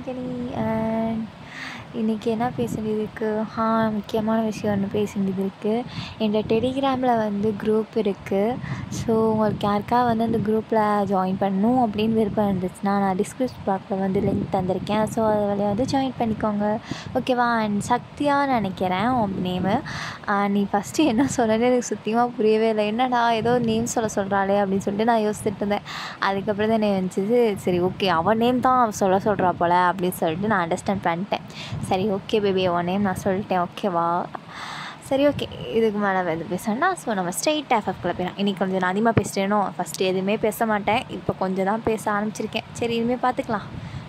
அடிக்கடி அண்ட் இன்றைக்கி என்ன பேச வேண்டியது இருக்குது ஆ முக்கியமான விஷயம் ஒன்று பேச வேண்டியது இருக்குது என்னோட டெலிகிராமில் வந்து குரூப் இருக்குது ஸோ உங்களுக்கு யாருக்கா வந்து அந்த குரூப்பில் ஜாயின் பண்ணணும் அப்படின்னு விருப்பம் இருந்துச்சுன்னா நான் டிஸ்கிரிப்ஷன் பாக்ஸில் வந்து லிங்க் தந்திருக்கேன் ஸோ அது வழியாக வந்து ஜாயின் பண்ணிக்கோங்க ஓகேவா அண்ட் சக்தியான்னு நினைக்கிறேன் உன் நேமு நீ ஃபஸ்ட்டு என்ன சொன்னேன்னு எனக்கு சுத்தமாக புரியவே இல்லை என்னடா ஏதோ நேம் சொல்ல சொல்கிறாளே அப்படின்னு சொல்லிட்டு நான் யோசிச்சுட்டு இருந்தேன் அதுக்கப்புறம் தான் எனக்கு நினச்சிது சரி ஓகே அவன் நேம் தான் அவ சொல்ல சொல்கிறா போல் அப்படின்னு சொல்லிட்டு நான் அண்டர்ஸ்டாண்ட் பண்ணிட்டேன் சரி ஓகே பேபி உன் நேம் நான் சொல்லிட்டேன் ஓகேவா சரி ஓகே இதுக்கு மேலே வந்து பேசணும்னா ஸோ நம்ம ஸ்ட்ரெயிட் எஃப்எஃப்குள்ளே போயிடலாம் இன்றைக்கி கொஞ்சம் நான் அதிகமாக பேசுகிறேனோ ஃபஸ்ட்டு எதுவுமே பேச மாட்டேன் இப்போ கொஞ்சம் தான் பேச ஆரம்பிச்சிருக்கேன் சரி இனிமேல் பார்த்துக்கலாம்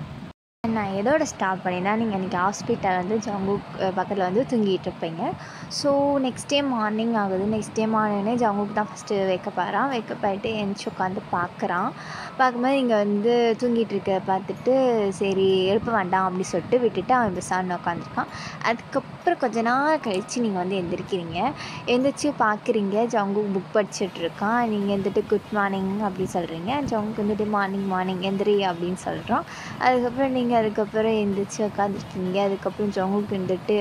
நான் எதோட ஸ்டார்ட் பண்ணினா நீங்கள் இன்றைக்கி ஹாஸ்பிட்டல் வந்து ஜங்குக் பக்கத்தில் வந்து தூங்கிட்டு இருப்பீங்க ஸோ நெக்ஸ்ட் டே மார்னிங் ஆகுது நெக்ஸ்ட் டே மார்னிங்னே ஜங்குக் தான் ஃபஸ்ட்டு வேக்கப் ஆகிறான் வேக்கப் ஆகிட்டு எந்திரிச்சு உட்காந்து பார்க்குறான் பார்க்கும்போது இங்கே வந்து தூங்கிட்டு இருக்க பார்த்துட்டு சரி எழுப்ப வேண்டாம் அப்படி சொல்லிட்டு விட்டுட்டு அவன் பெசான்னு உட்காந்துருக்கான் அதுக்கப்புறம் கொஞ்ச நாள் கழித்து நீங்கள் வந்து எந்திரிக்கிறீங்க எந்திரிச்சு பார்க்குறீங்க ஜங்குக் புக் படிச்சுட்டு இருக்கான் நீங்கள் வந்துட்டு குட் மார்னிங் அப்படி சொல்கிறீங்க ஜங்குக் வந்துட்டு மார்னிங் மார்னிங் எந்திரி அப்படின்னு சொல்கிறான் அதுக்கப்புறம் நீங்கள் அதுக்கப்புறம் எந்திரிச்சு உட்காந்துருக்கீங்க அதுக்கப்புறம் ஜங்குக்கு வந்துட்டு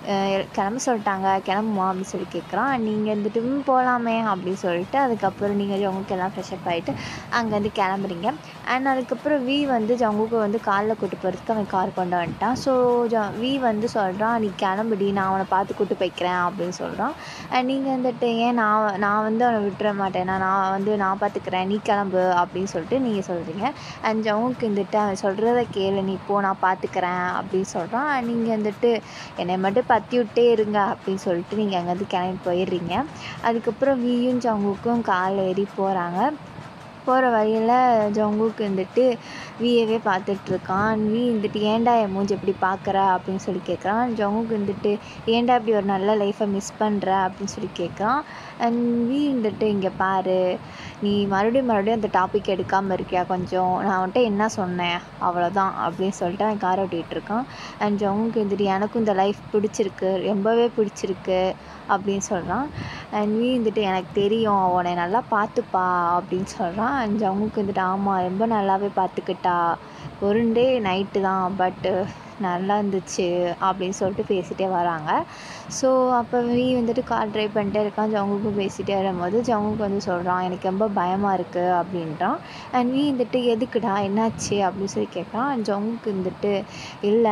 கிளம்ப சொல்லிட்டாங்க கிளம்புமா அப்படின்னு சொல்லி கேட்குறான் நீங்கள் வந்துட்டு "ம், போகலாமே அப்படின்னு சொல்லிட்டு அதுக்கப்புறம் நீங்கள் ஜங்குக்கு எல்லாம் ஃப்ரெஷ்அப் ஆகிட்டு அங்கேருந்து கிளம்புறீங்க அண்ட் அதுக்கப்புறம் வி வந்து ஜங்குக்கு வந்து காரில் கூட்டு போகிறதுக்கு அவன் கார் கொண்டு வந்துட்டான் ஸோ ஜ வி வந்து சொல்கிறான் நீ கிளம்புடி நான் அவனை பார்த்து கூட்டு போய்க்கிறேன் அப்படின்னு சொல்கிறான் அண்ட் நீங்கள் வந்துட்டு ஏன் நான் நான் வந்து அவனை விட்டுற மாட்டேன் நான் நான் வந்து நான் பார்த்துக்கிறேன் நீ கிளம்பு அப்படின்னு சொல்லிட்டு நீங்கள் சொல்கிறீங்க அண்ட் ஜவுக்கு வந்துட்டு அவன் சொல்கிறத கேளு நீ போ நான் பார்த்துக்கிறேன் அப்படின்னு சொல்கிறான் நீங்கள் வந்துட்டு என்னை மட்டும் பற்றி விட்டே இருங்க அப்படின்னு சொல்லிட்டு நீங்கள் அங்கேருந்து கிளம்பி போயிடுறீங்க அதுக்கப்புறம் வியும் ஜங்குக்கும் கால் ஏறி போகிறாங்க போகிற வழியில் ஜங்குக்கு வந்துட்டு வியவே பார்த்துட்ருக்கான் வி வந்துட்டு ஏன்டா என் மூஞ்சி எப்படி பார்க்குற அப்படின்னு சொல்லி கேட்குறான் ஜங்குக்கு வந்துட்டு ஏன்டா இப்படி ஒரு நல்ல லைஃப்பை மிஸ் பண்ணுற அப்படின்னு சொல்லி கேட்குறான் அண்ட் வி வந்துட்டு இங்கே பாரு நீ மறுபடியும் மறுபடியும் அந்த டாபிக் எடுக்காமல் இருக்கியா கொஞ்சம் நான் வந்துட்டு என்ன சொன்னேன் அவ்வளோதான் அப்படின்னு சொல்லிட்டு அவன் காரை ஓட்டிகிட்டு இருக்கான் அண்ட் ஜங்குக்கு வந்துட்டு எனக்கும் இந்த லைஃப் பிடிச்சிருக்கு ரொம்பவே பிடிச்சிருக்கு அப்படின்னு சொல்கிறான் அண்ட் வி வந்துட்டு எனக்கு தெரியும் அவனை நல்லா பார்த்துப்பா அப்படின்னு சொல்கிறான் அண்ட் ஜங்குக்கு வந்துட்டு ஆமாம் ரொம்ப நல்லாவே பார்த்துக்கிட்டா ஒரு டே நைட்டு தான் பட்டு நல்லா இருந்துச்சு அப்படின்னு சொல்லிட்டு பேசிகிட்டே வராங்க ஸோ அப்போ வி வந்துட்டு கார் ட்ரைவ் பண்ணிட்டே இருக்கான் ஜங்குக்கும் பேசிகிட்டே வரும்போது ஜங்குக்கு வந்து சொல்கிறான் எனக்கு ரொம்ப பயமாக இருக்குது அப்படின்றான் அண்ட் வி வந்துட்டு எதுக்குடா என்னாச்சு அப்படின்னு சொல்லி கேட்குறான் அண்ட் ஜங்குக்கு வந்துட்டு இல்லை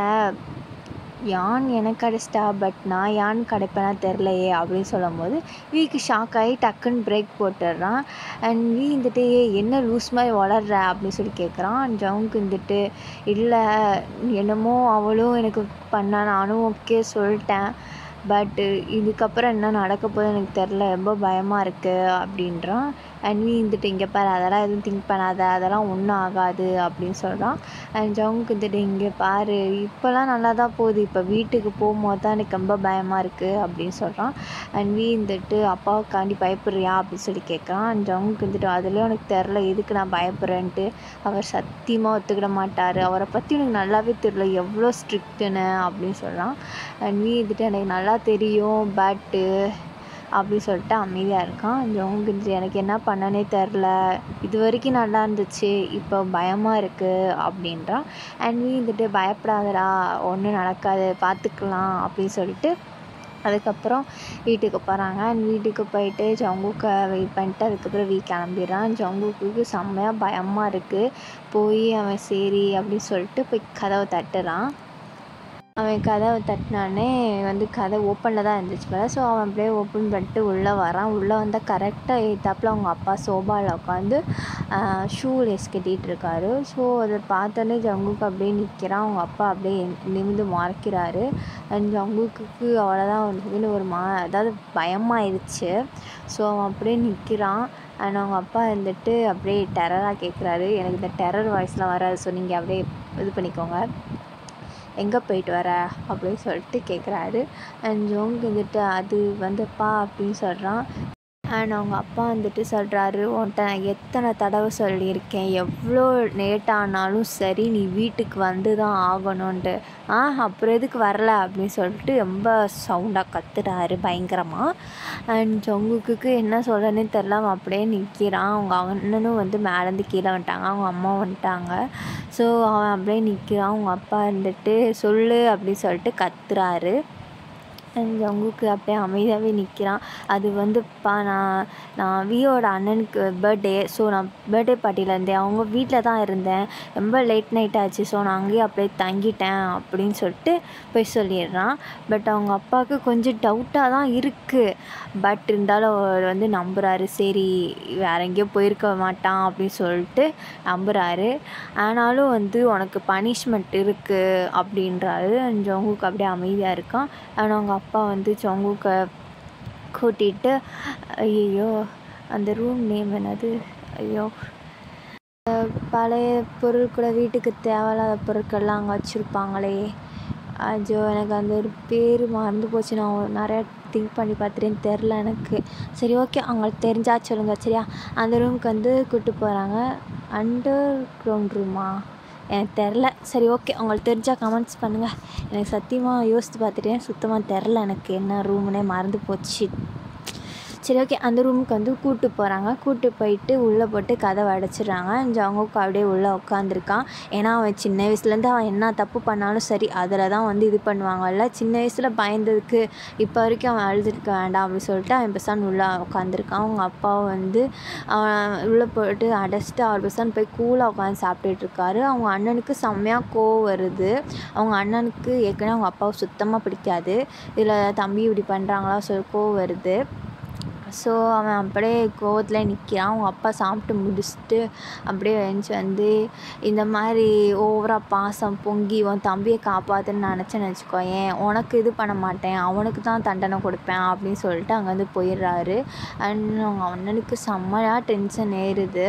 யான் எனக்கு கிடச்சிட்டா பட் நான் யான் கிடைப்பேனா தெரிலையே அப்படின்னு சொல்லும்போது விக்கு ஷாக் ஆகி டக்குன்னு பிரேக் போட்டுடுறான் அண்ட் வி வந்துட்டு "ஏய், என்ன லூஸ் மாதிரி வளர்ற அப்படின்னு சொல்லி கேட்குறான் அண்ட் ஜவுக்கு வந்துட்டு இல்லை என்னமோ அவளும் எனக்கு பண்ணா நானும் ஓகே சொல்லிட்டேன் பட்டு இதுக்கப்புறம் என்ன நடக்க போகுது எனக்கு தெரில ரொம்ப பயமாக இருக்குது அப்படின்றான் அண்ட் நீ வந்துட்டு இங்கே பாரு அதெல்லாம் எதுவும் திங்க் பண்ணாத அதெல்லாம் ஒன்றும் ஆகாது அப்படின்னு சொல்கிறான் அண்ட் ஜவுக்கு வந்துட்டு இங்கே பாரு இப்போல்லாம் நல்லா தான் போகுது இப்போ வீட்டுக்கு போகும்போது தான் எனக்கு ரொம்ப பயமாக இருக்குது அப்படின்னு சொல்கிறான் அண்ட் வீ வந்துட்டு அப்பாவுக்காண்டி பயப்படுறியா அப்படின்னு சொல்லி கேட்குறான் அண்ட் ஜவுக்கு வந்துட்டு அதுலேயும் எனக்கு தெரில எதுக்கு நான் பயப்படுறேன்ட்டு அவர் சத்தியமாக ஒத்துக்கிட மாட்டார் அவரை பற்றி எனக்கு நல்லாவே தெரில எவ்வளோ ஸ்ட்ரிக்ட்டுன்னு அப்படின்னு சொல்கிறான் அண்ட் வீ வந்துட்டு எனக்கு நல்லா தெரியும் பட்டு அப்படி சொல்லிட்டு அமைதியாக இருக்கான் ஜவுக்கு வந்துட்டு எனக்கு என்ன பண்ணனே தெரில இது வரைக்கும் நல்லா இருந்துச்சு இப்போ பயமாக இருக்குது அப்படின்றான் அண்ட் நீ வந்துட்டு பயப்படாதடா ஒன்றும் நடக்காது பார்த்துக்கலாம் அப்படின்னு சொல்லிட்டு அதுக்கப்புறம் வீட்டுக்கு போகிறாங்க அண்ட் வீட்டுக்கு போயிட்டு ஜங்குக்கை வெயிட் பண்ணிட்டு அதுக்கப்புறம் வீ கிளம்பிடுறான் ஜங்குக்கு செம்மையாக பயமாக இருக்குது போய் அவன் சரி அப்படின்னு சொல்லிட்டு போய் கதவை தட்டுறான் அவன் கதவை தட்டினானே வந்து கதை ஓப்பனில் தான் இருந்துச்சு போல ஸோ அவன் அப்படியே ஓப்பன் பண்ணிட்டு உள்ளே வரான் உள்ளே வந்தால் கரெக்டாக எய்த்தாப்பில் அவங்க அப்பா சோபாவில் உட்காந்து ஷூ லேஸ் கட்டிகிட்டு இருக்காரு ஸோ அதை பார்த்தோன்னே ஜங்குக்கு அப்படியே நிற்கிறான் அவங்க அப்பா அப்படியே நிமிந்து மறைக்கிறாரு அண்ட் ஜங்குக்கு அவ்வளோதான் வந்து ஒரு மா அதாவது பயமாயிருச்சு ஸோ அவன் அப்படியே நிற்கிறான் அண்ட் அவங்க அப்பா வந்துட்டு அப்படியே டெரராக கேட்குறாரு எனக்கு இந்த டெரர் வாய்ஸ்லாம் வராது ஸோ நீங்கள் அப்படியே இது பண்ணிக்கோங்க எங்கே போயிட்டு வர அப்படின்னு சொல்லிட்டு கேட்குறாரு அண்ட் ஜோங் வந்துட்டு அது வந்துப்பா அப்படின்னு சொல்கிறான் அண்ட் அவங்க அப்பா வந்துட்டு சொல்கிறாரு உன்கிட்ட நான் எத்தனை தடவை சொல்லியிருக்கேன் எவ்வளோ லேட் ஆனாலும் சரி நீ வீட்டுக்கு வந்து தான் ஆகணுன்ட்டு ஆ அப்புறம் எதுக்கு வரல அப்படின்னு சொல்லிட்டு ரொம்ப சவுண்டாக கத்துறாரு பயங்கரமாக அண்ட் ஜங்குக்கு என்ன சொல்கிறேன்னு தெரில அவன் அப்படியே நிற்கிறான் அவங்க அண்ணனும் வந்து மேலேருந்து கீழே வந்துட்டாங்க அவங்க அம்மா வந்துட்டாங்க ஸோ அவன் அப்படியே நிற்கிறான் அவங்க அப்பா இருந்துட்டு சொல்லு அப்படின்னு சொல்லிட்டு கத்துறாரு அண்ட் ஜங்குக்கு அப்படியே அமைதியாகவே நிற்கிறான் அது வந்துப்பா நான் நான் வியோட அண்ணனுக்கு பர்த்டே ஸோ நான் பர்த்டே பார்ட்டியில் இருந்தேன் அவங்க வீட்டில் தான் இருந்தேன் ரொம்ப லேட் நைட் ஆச்சு ஸோ நான் அங்கேயே அப்படியே தங்கிட்டேன் அப்படின்னு சொல்லிட்டு போய் சொல்லிடுறான் பட் அவங்க அப்பாவுக்கு கொஞ்சம் டவுட்டாக தான் இருக்குது பட் இருந்தாலும் அவர் வந்து நம்புகிறாரு சரி வேற எங்கேயோ போயிருக்க மாட்டான் அப்படின்னு சொல்லிட்டு நம்புகிறாரு ஆனாலும் வந்து உனக்கு பனிஷ்மெண்ட் இருக்குது அப்படின்றாரு அண்ட் ஜங்குக்கு அப்படியே அமைதியாக இருக்கான் ஆனால் அவங்க அப்பா வந்து ஜங்குக்கை கூட்டிகிட்டு ஐயோ அந்த ரூம் நேம் என்னது ஐயோ அஹ் பழைய பொருள் கூட வீட்டுக்கு தேவையில்லாத பொருட்கள்லாம் அங்கே வச்சுருப்பாங்களே ஐயோ எனக்கு அந்த ஒரு பேர் மறந்து போச்சு நான் ஒரு நிறையா திங்க் பண்ணி பார்த்துட்டேன் தெரில எனக்கு சரி ஓகே அவங்களுக்கு தெரிஞ்சா சொல்லுங்கள் சரியா அந்த ரூமுக்கு வந்து கூப்பிட்டு போகிறாங்க அண்டர் கிரவுண்ட் ரூமா எனக்கு தெரில சரி ஓகே உங்களுக்கு தெரிஞ்சால் கமெண்ட்ஸ் பண்ணுங்கள் எனக்கு சத்தியமாக யோசித்து பார்த்துட்டேன் சுத்தமாக தெரில எனக்கு என்ன ரூம்னே மறந்து போச்சு சரி ஓகே அந்த ரூமுக்கு வந்து கூப்பிட்டு போகிறாங்க கூப்பிட்டு போயிட்டு உள்ளே போட்டு கதவை அடைச்சிடுறாங்க ஜங்குக்கு அப்படியே உள்ளே உட்காந்துருக்கான் ஏன்னா அவன் சின்ன வயசுலேருந்து அவன் என்ன தப்பு பண்ணாலும் சரி அதில் தான் வந்து இது பண்ணுவாங்கல்ல சின்ன வயசில் பயந்ததுக்கு இப்போ வரைக்கும் அவன் அழுதுருக்க வேண்டாம் அப்படின்னு சொல்லிட்டு அவன் பெசான் உள்ளே உட்காந்துருக்கான் அவங்க அப்பாவும் வந்து அவன் உள்ளே போட்டு அடைச்சிட்டு அவர் பெசான் போய் கூலாக உட்காந்து சாப்பிட்டுட்டு இருக்காரு அவங்க அண்ணனுக்கு செம்மையாக கோவம் வருது அவங்க அண்ணனுக்கு ஏற்கனவே அவங்க அப்பாவை சுத்தமாக பிடிக்காது இதில் தம்பி இப்படி பண்ணுறாங்களா சொல்லி கோவம் வருது ஸோ அவன் அப்படியே கோவத்தில் நிற்கிறான் அவங்க அப்பா சாப்பிட்டு முடிச்சுட்டு அப்படியே எழுந்துச்சி வந்து இந்த மாதிரி ஓவராக பாசம் பொங்கி உன் தம்பியை காப்பாற்றுன்னு நினச்சேன்னு வச்சுக்கோயேன் உனக்கு இது பண்ண மாட்டேன் அவனுக்கு தான் தண்டனை கொடுப்பேன் அப்படின்னு சொல்லிட்டு அங்கேருந்து போயிடுறாரு அண்ட் அவங்க அண்ணனுக்கு செம்மையாக டென்ஷன் ஏறுது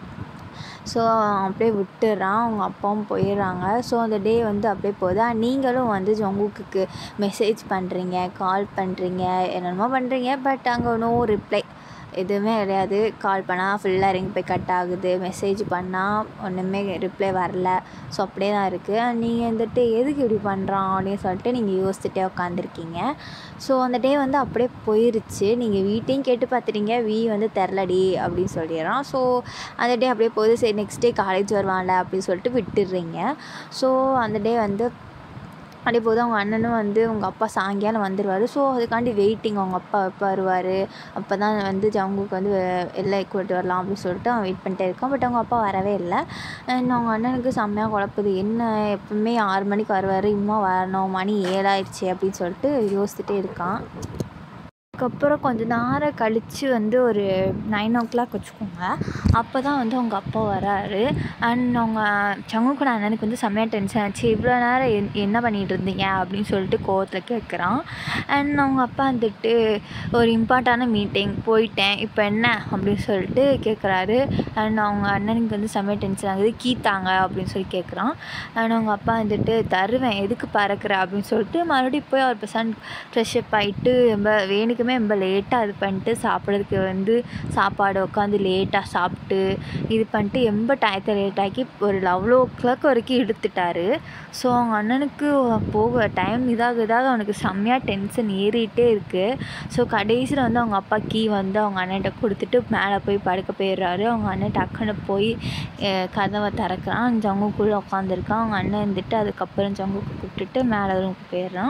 ஸோ அவன் அப்படியே விட்டுறான் அவங்க அப்பாவும் போயிடுறாங்க ஸோ அந்த டே வந்து அப்படியே போகுது And நீங்களும் வந்து ஜங்குக்கு மெசேஜ் பண்ணுறீங்க கால் பண்ணுறீங்க என்னென்னமோ பண்ணுறீங்க பட் அங்கே நோ ரிப்ளை எதுவுமே கிடையாது கால் பண்ணால் ஃபுல்லாக ரிங் போய் கட் ஆகுது மெசேஜ் பண்ணால் ஒன்றுமே ரிப்ளை வரல ஸோ அப்படியே தான் இருக்குது நீங்கள் வந்துட்டு எதுக்கு இப்படி பண்ணுறான் அப்படின்னு சொல்லிட்டு நீங்கள் யோசிச்சுட்டே உட்காந்துருக்கீங்க ஸோ அந்த டே வந்து அப்படியே போயிருச்சு நீங்கள் வீட்டையும் கேட்டு பார்த்துட்டீங்க வீ வந்து தெரிலடி அப்படின்னு சொல்லிடுறான் ஸோ அந்த டே அப்படியே போகுது சரி நெக்ஸ்ட் டே காலேஜ் வருவான்ல அப்படின்னு சொல்லிட்டு விட்டுடுறீங்க ஸோ அந்த டே வந்து அப்படியே போது அவங்க அண்ணனும் வந்து உங்கள் அப்பா சாயங்காலம் வந்துடுவார் ஸோ அதுக்காண்டி வெயிட்டிங் அவங்க அப்பா எப்போ வருவார் அப்போ தான் வந்து ஜங்குக்கு வந்து எல்லாம் கூட்டிட்டு வரலாம் அப்படின்னு சொல்லிட்டு அவன் வெயிட் பண்ணிட்டே இருக்கான் பட் அவங்க அப்பா வரவே இல்லை அண்ட் அவங்க அண்ணனுக்கு செம்மையாக குழப்புது என்ன எப்பவுமே ஆறு மணிக்கு வருவார் இன்னும் வரணும் மணி ஏழாயிடுச்சு அப்படின்னு சொல்லிட்டு யோசிச்சுட்டே இருக்கான் அதுக்கப்புறம் கொஞ்ச நேரம் கழித்து வந்து ஒரு நைன் ஓ கிளாக் வச்சுக்கோங்க அப்போ தான் வந்து அவங்க அப்பா வராரு அண்ட் அவங்க சங்குக்குட அண்ணனுக்கு வந்து செம்மையாக டென்ஷன் ஆச்சு இவ்வளோ நேரம் என் என்ன பண்ணிகிட்டு இருந்தீங்க அப்படின்னு சொல்லிட்டு கோவத்தில் கேட்குறான் அண்ட் அவங்க அப்பா வந்துட்டு ஒரு இம்பார்ட்டான மீட்டிங் போயிட்டேன் இப்போ என்ன அப்படின்னு சொல்லிட்டு கேட்குறாரு அண்ட் அவங்க அண்ணனுக்கு வந்து செம்மையாக டென்ஷன் ஆகுது கீத்தாங்க அப்படின்னு சொல்லி கேட்குறான் அண்ட் அவங்க அப்பா வந்துட்டு தருவேன் எதுக்கு பறக்கிற அப்படின்னு சொல்லிட்டு மறுபடியும் போய் அவர் பசன் ஃப்ரெஷ்அப் ஆகிட்டு ரொம்ப வேணுக்குமே ரொம்ப லேட்டாக இது பண்ணிட்டு சாப்பிட்றதுக்கு வந்து சாப்பாடு உட்காந்து லேட்டாக சாப்பிட்டு இது பண்ணிட்டு ரொம்ப டயத்தை லேட்டாக்கி ஒரு லெவல் ஓ கிளாக் வரைக்கும் எடுத்துட்டாரு ஸோ அவங்க அண்ணனுக்கு போக டைம் இதாக இதாக அவனுக்கு செம்மையாக டென்ஷன் ஏறிட்டே இருக்குது ஸோ கடைசியில் வந்து அவங்க அப்பா கீ வந்து அவங்க அண்ணன்கிட்ட கொடுத்துட்டு மேலே போய் படுக்க போயிடுறாரு அவங்க அண்ணன் டக்குன்னு போய் அஹ், கதவை திறக்கிறான் ஜங்குக்குள்ளே உட்காந்துருக்கான் அவங்க அண்ணன் இருந்துட்டு அதுக்கப்புறம் ஜங்குக்கு கூப்பிட்டுட்டு மேலே ரூமுக்கு போயிடுறான்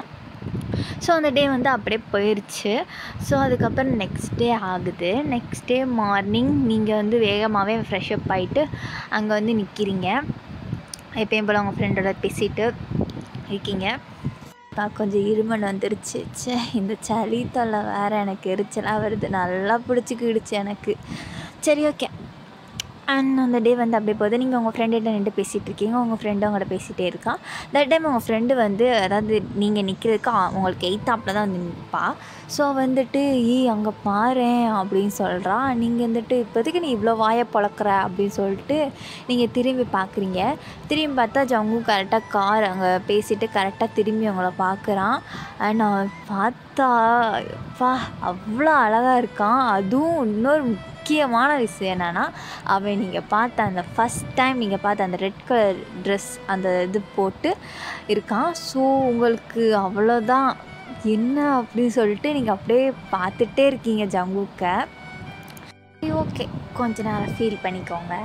ஸோ அந்த டே வந்து அப்படியே போயிடுச்சு ஸோ அதுக்கப்புறம் நெக்ஸ்ட் டே ஆகுது நெக்ஸ்ட் டே மார்னிங் நீங்கள் வந்து வேகமாகவே ஃப்ரெஷ்அப் ஆகிட்டு அங்கே வந்து நிற்கிறீங்க எப்பயும் போல் உங்கள் ஃப்ரெண்டோட பேசிட்டு இருக்கீங்க அப்பா கொஞ்சம் இருமல் வந்துருச்சு ச்சே இந்த சளி தொல்லை வேறு எனக்கு எரிச்சலாக வருது நல்லா பிடிச்சிக்கிடுச்சு எனக்கு சரி ஓகே அண்ட் அந்த டே வந்து அப்படியே போகுது நீங்கள் உங்கள் ஃப்ரெண்டுகிட்ட நின்று பேசிகிட்டு இருக்கீங்க உங்கள் ஃப்ரெண்டு உங்கள்கிட்ட பேசிகிட்டே இருக்கான் தட் டைம் உங்கள் ஃப்ரெண்டு வந்து அதாவது நீங்கள் நிற்கிறதுக்கு உங்களுக்கு எயித்தாப்பில் தான் வந்து நிற்பா ஸோ வந்துட்டு ஈ அங்கே பாரேன் அப்படின்னு சொல்கிறா நீங்கள் வந்துட்டு இப்போதைக்கு நீ இவ்வளோ வாயை பொழக்கிற அப்படின்னு சொல்லிட்டு நீங்கள் திரும்பி பார்க்குறீங்க திரும்பி பார்த்தா ஜங்கு கரெக்டாக கார் அங்கே பேசிட்டு கரெக்டாக திரும்பி அவங்கள பார்க்குறான் அண்ட் நான் பார்த்தா பா அவ்வளோ அழகாக இருக்கான் அதுவும் இன்னொரு முக்கியமான விஷயம் என்னென்னா அவன் நீங்கள் பார்த்த அந்த ஃபஸ்ட் டைம் நீங்கள் பார்த்த அந்த ரெட் கலர் ட்ரெஸ் அந்த இது போட்டு இருக்கான் ஸோ உங்களுக்கு அவ்வளோதான் என்ன அப்படின்னு சொல்லிட்டு நீங்கள் அப்படியே பார்த்துட்டே இருக்கீங்க ஜங்குக்கை ஓகே கொஞ்ச நேரம் ஃபீல் பண்ணிக்கோங்க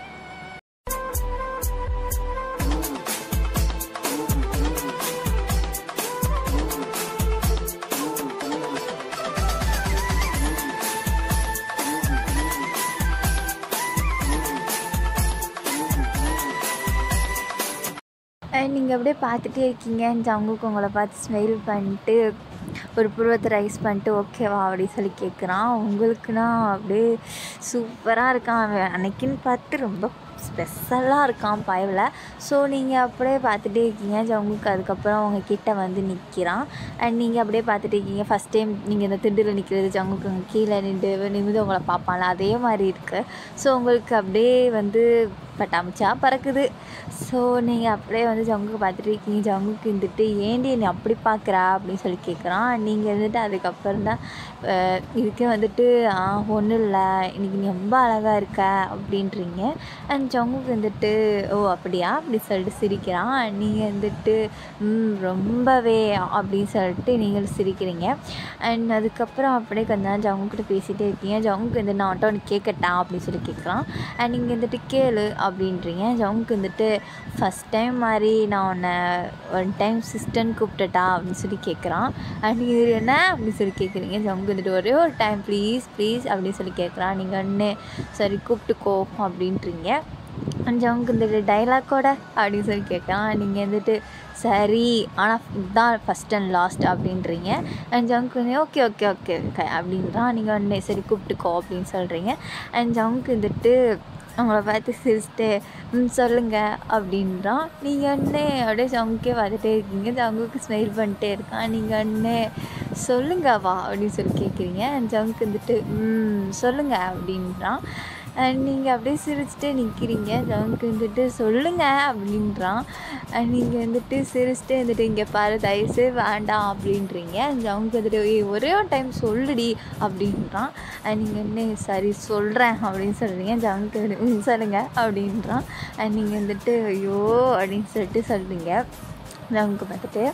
நீங்கள் அப்படியே பார்த்துட்டே இருக்கீங்க ஜங்குக்கு உங்களை பார்த்து ஸ்மைல் பண்ணிட்டு ஒரு புருவத்தை ரைஸ் பண்ணிட்டு ஓகேவா அப்படி சொல்லி கேட்குறான் உங்களுக்குன்னா அப்படியே சூப்பராக இருக்கான் அவன் அன்னைக்குன்னு பார்த்து ரொம்ப ஸ்பெஷலாக இருக்கான் பயவில் ஸோ நீங்கள் அப்படியே பார்த்துட்டே இருக்கீங்க ஜங்குக்கு அதுக்கப்புறம் அவங்க கிட்ட வந்து நிற்கிறான் அண்ட் நீங்கள் அப்படியே பார்த்துட்டே இருக்கீங்க ஃபஸ்ட் டைம் நீங்கள் இந்த திண்டில் நிற்கிறது ஜங்குக்கு அங்கே கீழே நின்று நிமிந்து உங்களை பார்ப்பான்ல அதே மாதிரி இருக்குது ஸோ உங்களுக்கு அப்படியே வந்து பட்டாமிச்சா பறக்குது ஸோ நீங்கள் அப்படியே வந்து ஜங்குக்கு பார்த்துட்டு இருக்கீங்க ஜங்குக்கு இருந்துட்டு ஏண்டி நீ அப்படி பார்க்குறா அப்படின்னு சொல்லி கேட்குறான் நீங்கள் இருந்துட்டு அதுக்கப்புறம் தான் இதுக்கே வந்துட்டு ஒன்றும் இல்லை இன்னைக்கு நீ ரொம்ப அழகாக இருக்க அப்படின்றீங்க அண்ட் ஜங்குக்கு வந்துட்டு ஓ அப்படியா அப்படி சொல்லிட்டு சிரிக்கிறான் நீங்கள் வந்துட்டு ம் ரொம்பவே அப்படின்னு சொல்லிட்டு நீங்கள் சிரிக்கிறீங்க அண்ட் அதுக்கப்புறம் அப்படியே கொஞ்ச நேரம் ஜங்குக்கிட்ட பேசிகிட்டே இருக்கீங்க ஜங்குக்கு வந்து நான் வந்துட்டு அவனுக்கு கேட்கட்டா அப்படின்னு சொல்லி கேட்குறான் அண்ட் நீங்கள் வந்துட்டு கேளு அப்படின்றீங்க ஜங்குக்கு வந்துட்டு ஃபஸ்ட் டைம் மாதிரி நான் உன்னை ஒன் டைம் சிஸ்டர்னு கூப்பிட்டட்டா அப்படின்னு சொல்லி கேட்குறான் அண்ட் இது என்ன அப்படின்னு சொல்லி கேட்குறீங்க ஜங்கு வந்துட்டு ஒரே ஒரு டைம் ப்ளீஸ் ப்ளீஸ் அப்படின்னு சொல்லி கேட்குறான் நீங்கள் அண்ணே சரி கூப்பிட்டுக்கோ அப்படின்றீங்க அண்ட் ஜங்கு வந்துட்டு டைலாக்கோட அப்படின்னு சொல்லி கேட்குறான் நீங்கள் வந்துட்டு சரி ஆனால் இதுதான் ஃபஸ்ட் அண்ட் லாஸ்ட் அப்படின்றீங்க அண்ட் ஜங்க் வந்து ஓகே ஓகே ஓகே ஓகே அப்படின்றான் நீங்கள் உடனே சரி கூப்பிட்டுக்கோ அப்படின்னு சொல்கிறீங்க அண்ட் ஜங்க் வந்துட்டு அவங்கள பார்த்து சிரிச்சிட்டு ம் சொல்லுங்கள் அப்படின்றான் நீங்கள் அண்ணே அப்படியே ஜங்குக்கே பார்த்துட்டே இருக்கீங்க ஜங்குக்கு ஸ்மைல் பண்ணிட்டே இருக்கான் நீங்கள் அண்ணே சொல்லுங்க வா அப்படின்னு சொல்லி கேட்குறீங்க ஜங்க் வந்துட்டு ம் சொல்லுங்கள் அப்படின்றான் நீங்கள் அப்படியே சிரிச்சுட்டே நிற்கிறீங்க ஜங்க் வந்துட்டு சொல்லுங்கள் அப்படின்றான் நீங்கள் வந்துட்டு சிரிச்சுட்டே வந்துட்டு இங்கே பாரு தயவுசே வேண்டாம் அப்படின்றீங்க ஜங்க் வந்துட்டு ஏய் ஒரே ஒரு டைம் சொல்லுடி அப்படின்றான் நீங்கள் என்ன சரி சொல்கிறேன் அப்படின்னு சொல்கிறீங்க ஜங்க் ம் சொல்லுங்கள் அப்படின்றான் நீங்கள் வந்துட்டு ஐயோ அப்படின்னு சொல்லிட்டு சொல்கிறீங்க ஜங்க்கு பார்த்துட்டு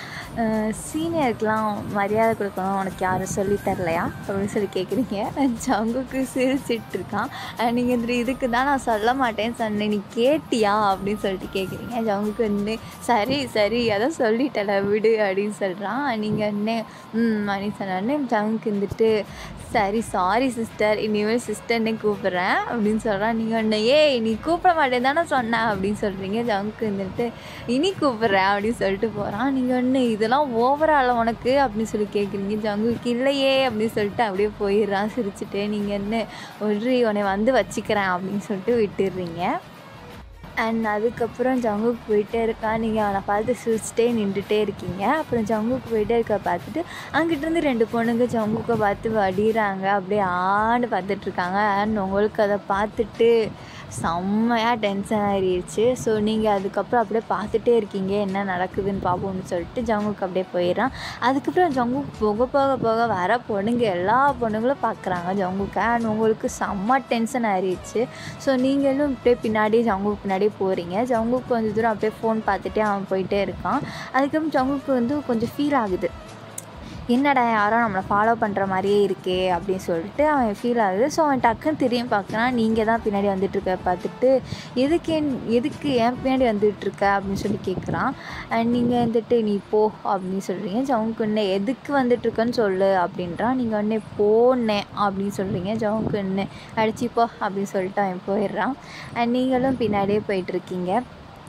சீனியருக்கெலாம் மரியாதை கொடுக்கணும் உனக்கு யாரும் சொல்லி தரலையா அப்படின்னு சொல்லி கேட்குறீங்க ஜங்குக்கு சிரிச்சிட்டு இருக்கான் நீங்கள் இந்த இதுக்கு தான் நான் சொல்ல மாட்டேன்னு சொன்னேன் நீ கேட்டியா அப்படின்னு சொல்லிட்டு கேட்குறீங்க ஜங்குக்கு வந்து சரி சரி அதான் சொல்லிட்டல விடு அப்படின்னு சொல்கிறான் நீங்கள் என்ன ம் அப்படின்னு சொன்னோடனே ஜங்குக்கு இருந்துட்டு சரி சாரி சிஸ்டர் இனிமேல் சிஸ்டர்னே கூப்பிட்றேன் அப்படின்னு சொல்கிறான் நீங்கள் ஒன்று ஏய் நீ கூப்பிட மாட்டேன் தானே சொன்னேன் அப்படின்னு சொல்கிறீங்க ஜங்கு வந்துட்டு இனி கூப்பிட்றேன் அப்படின்னு சொல்லிட்டு போகிறான் நீங்கள் ஒன்று இதெல்லாம் ஓவரால் உனக்கு அப்படின்னு சொல்லி கேட்குறீங்க ஜங்குக்கு இல்லையே அப்படின்னு சொல்லிட்டு அப்படியே போயிடுறான் சிரிச்சுட்டு நீங்கள் என்ன ஒரு உன்னை வந்து வச்சுக்கிறேன் அப்படின்னு சொல்லிட்டு விட்டுடுறீங்க அண்ட் அதுக்கப்புறம் ஜங்குக்கு போயிட்டே இருக்கான் நீங்கள் அவனை பார்த்து சிரிச்சிட்டே நின்றுட்டே இருக்கீங்க அப்புறம் ஜங்குக்கு போயிட்டே இருக்க பார்த்துட்டு அங்கிட்டிருந்து ரெண்டு பொண்ணுங்க ஜங்குக்கை பார்த்து வடிகிறாங்க அப்படியே ஆண்டு பார்த்துட்ருக்காங்க அண்ட் உங்களுக்கு அதை பார்த்துட்டு செம்மையாக டென்ஷன் ஆகிடுச்சு ஸோ நீங்கள் அதுக்கப்புறம் அப்படியே பார்த்துட்டே இருக்கீங்க என்ன நடக்குதுன்னு பார்ப்போம்னு சொல்லிட்டு ஜங்குக்கு அப்படியே போயிடுறான் அதுக்கப்புறம் ஜங்குக்கு போக போக போக வர பொண்ணுங்க எல்லா பொண்ணுங்களும் பார்க்குறாங்க ஜங்குக்கு அண்ட் உங்களுக்கு செம்ம டென்ஷன் ஆகிடுச்சு ஸோ நீங்களும் அப்படியே பின்னாடி ஜங்குக்கு பின்னாடியே போகிறீங்க ஜங்குக்கு கொஞ்சம் தூரம் அப்படியே ஃபோன் பார்த்துட்டே அவன் போயிட்டே இருக்கான் அதுக்கப்புறம் ஜங்குக்கு வந்து கொஞ்சம் ஃபீல் ஆகுது என்னடா யாரோ நம்மளை ஃபாலோ பண்ணுற மாதிரியே இருக்கே அப்படின்னு சொல்லிட்டு அவன் ஃபீல் ஆகுது ஸோ அவன் டக்குன்னு திரும்பி பார்க்குறான் நீங்கள் தான் பின்னாடி வந்துட்டுருக்க பார்த்துட்டு எதுக்கு என் எதுக்கு ஏன் பின்னாடி வந்துட்டுருக்க அப்படின்னு சொல்லி கேட்குறான் அண்ட் நீங்கள் வந்துட்டு நீ போ அப்படின்னு சொல்கிறீங்க ஜவுக்குன்னு எதுக்கு வந்துட்டுருக்கன்னு சொல்லு அப்படின்றான் நீங்கள் உடனே போனேன் அப்படின்னு சொல்கிறீங்க ஜவுக்குன்னு அடிச்சு போ அப்படின்னு சொல்லிட்டு அவன் போயிடுறான் அண்ட் நீங்களும் பின்னாடியே போயிட்டுருக்கீங்க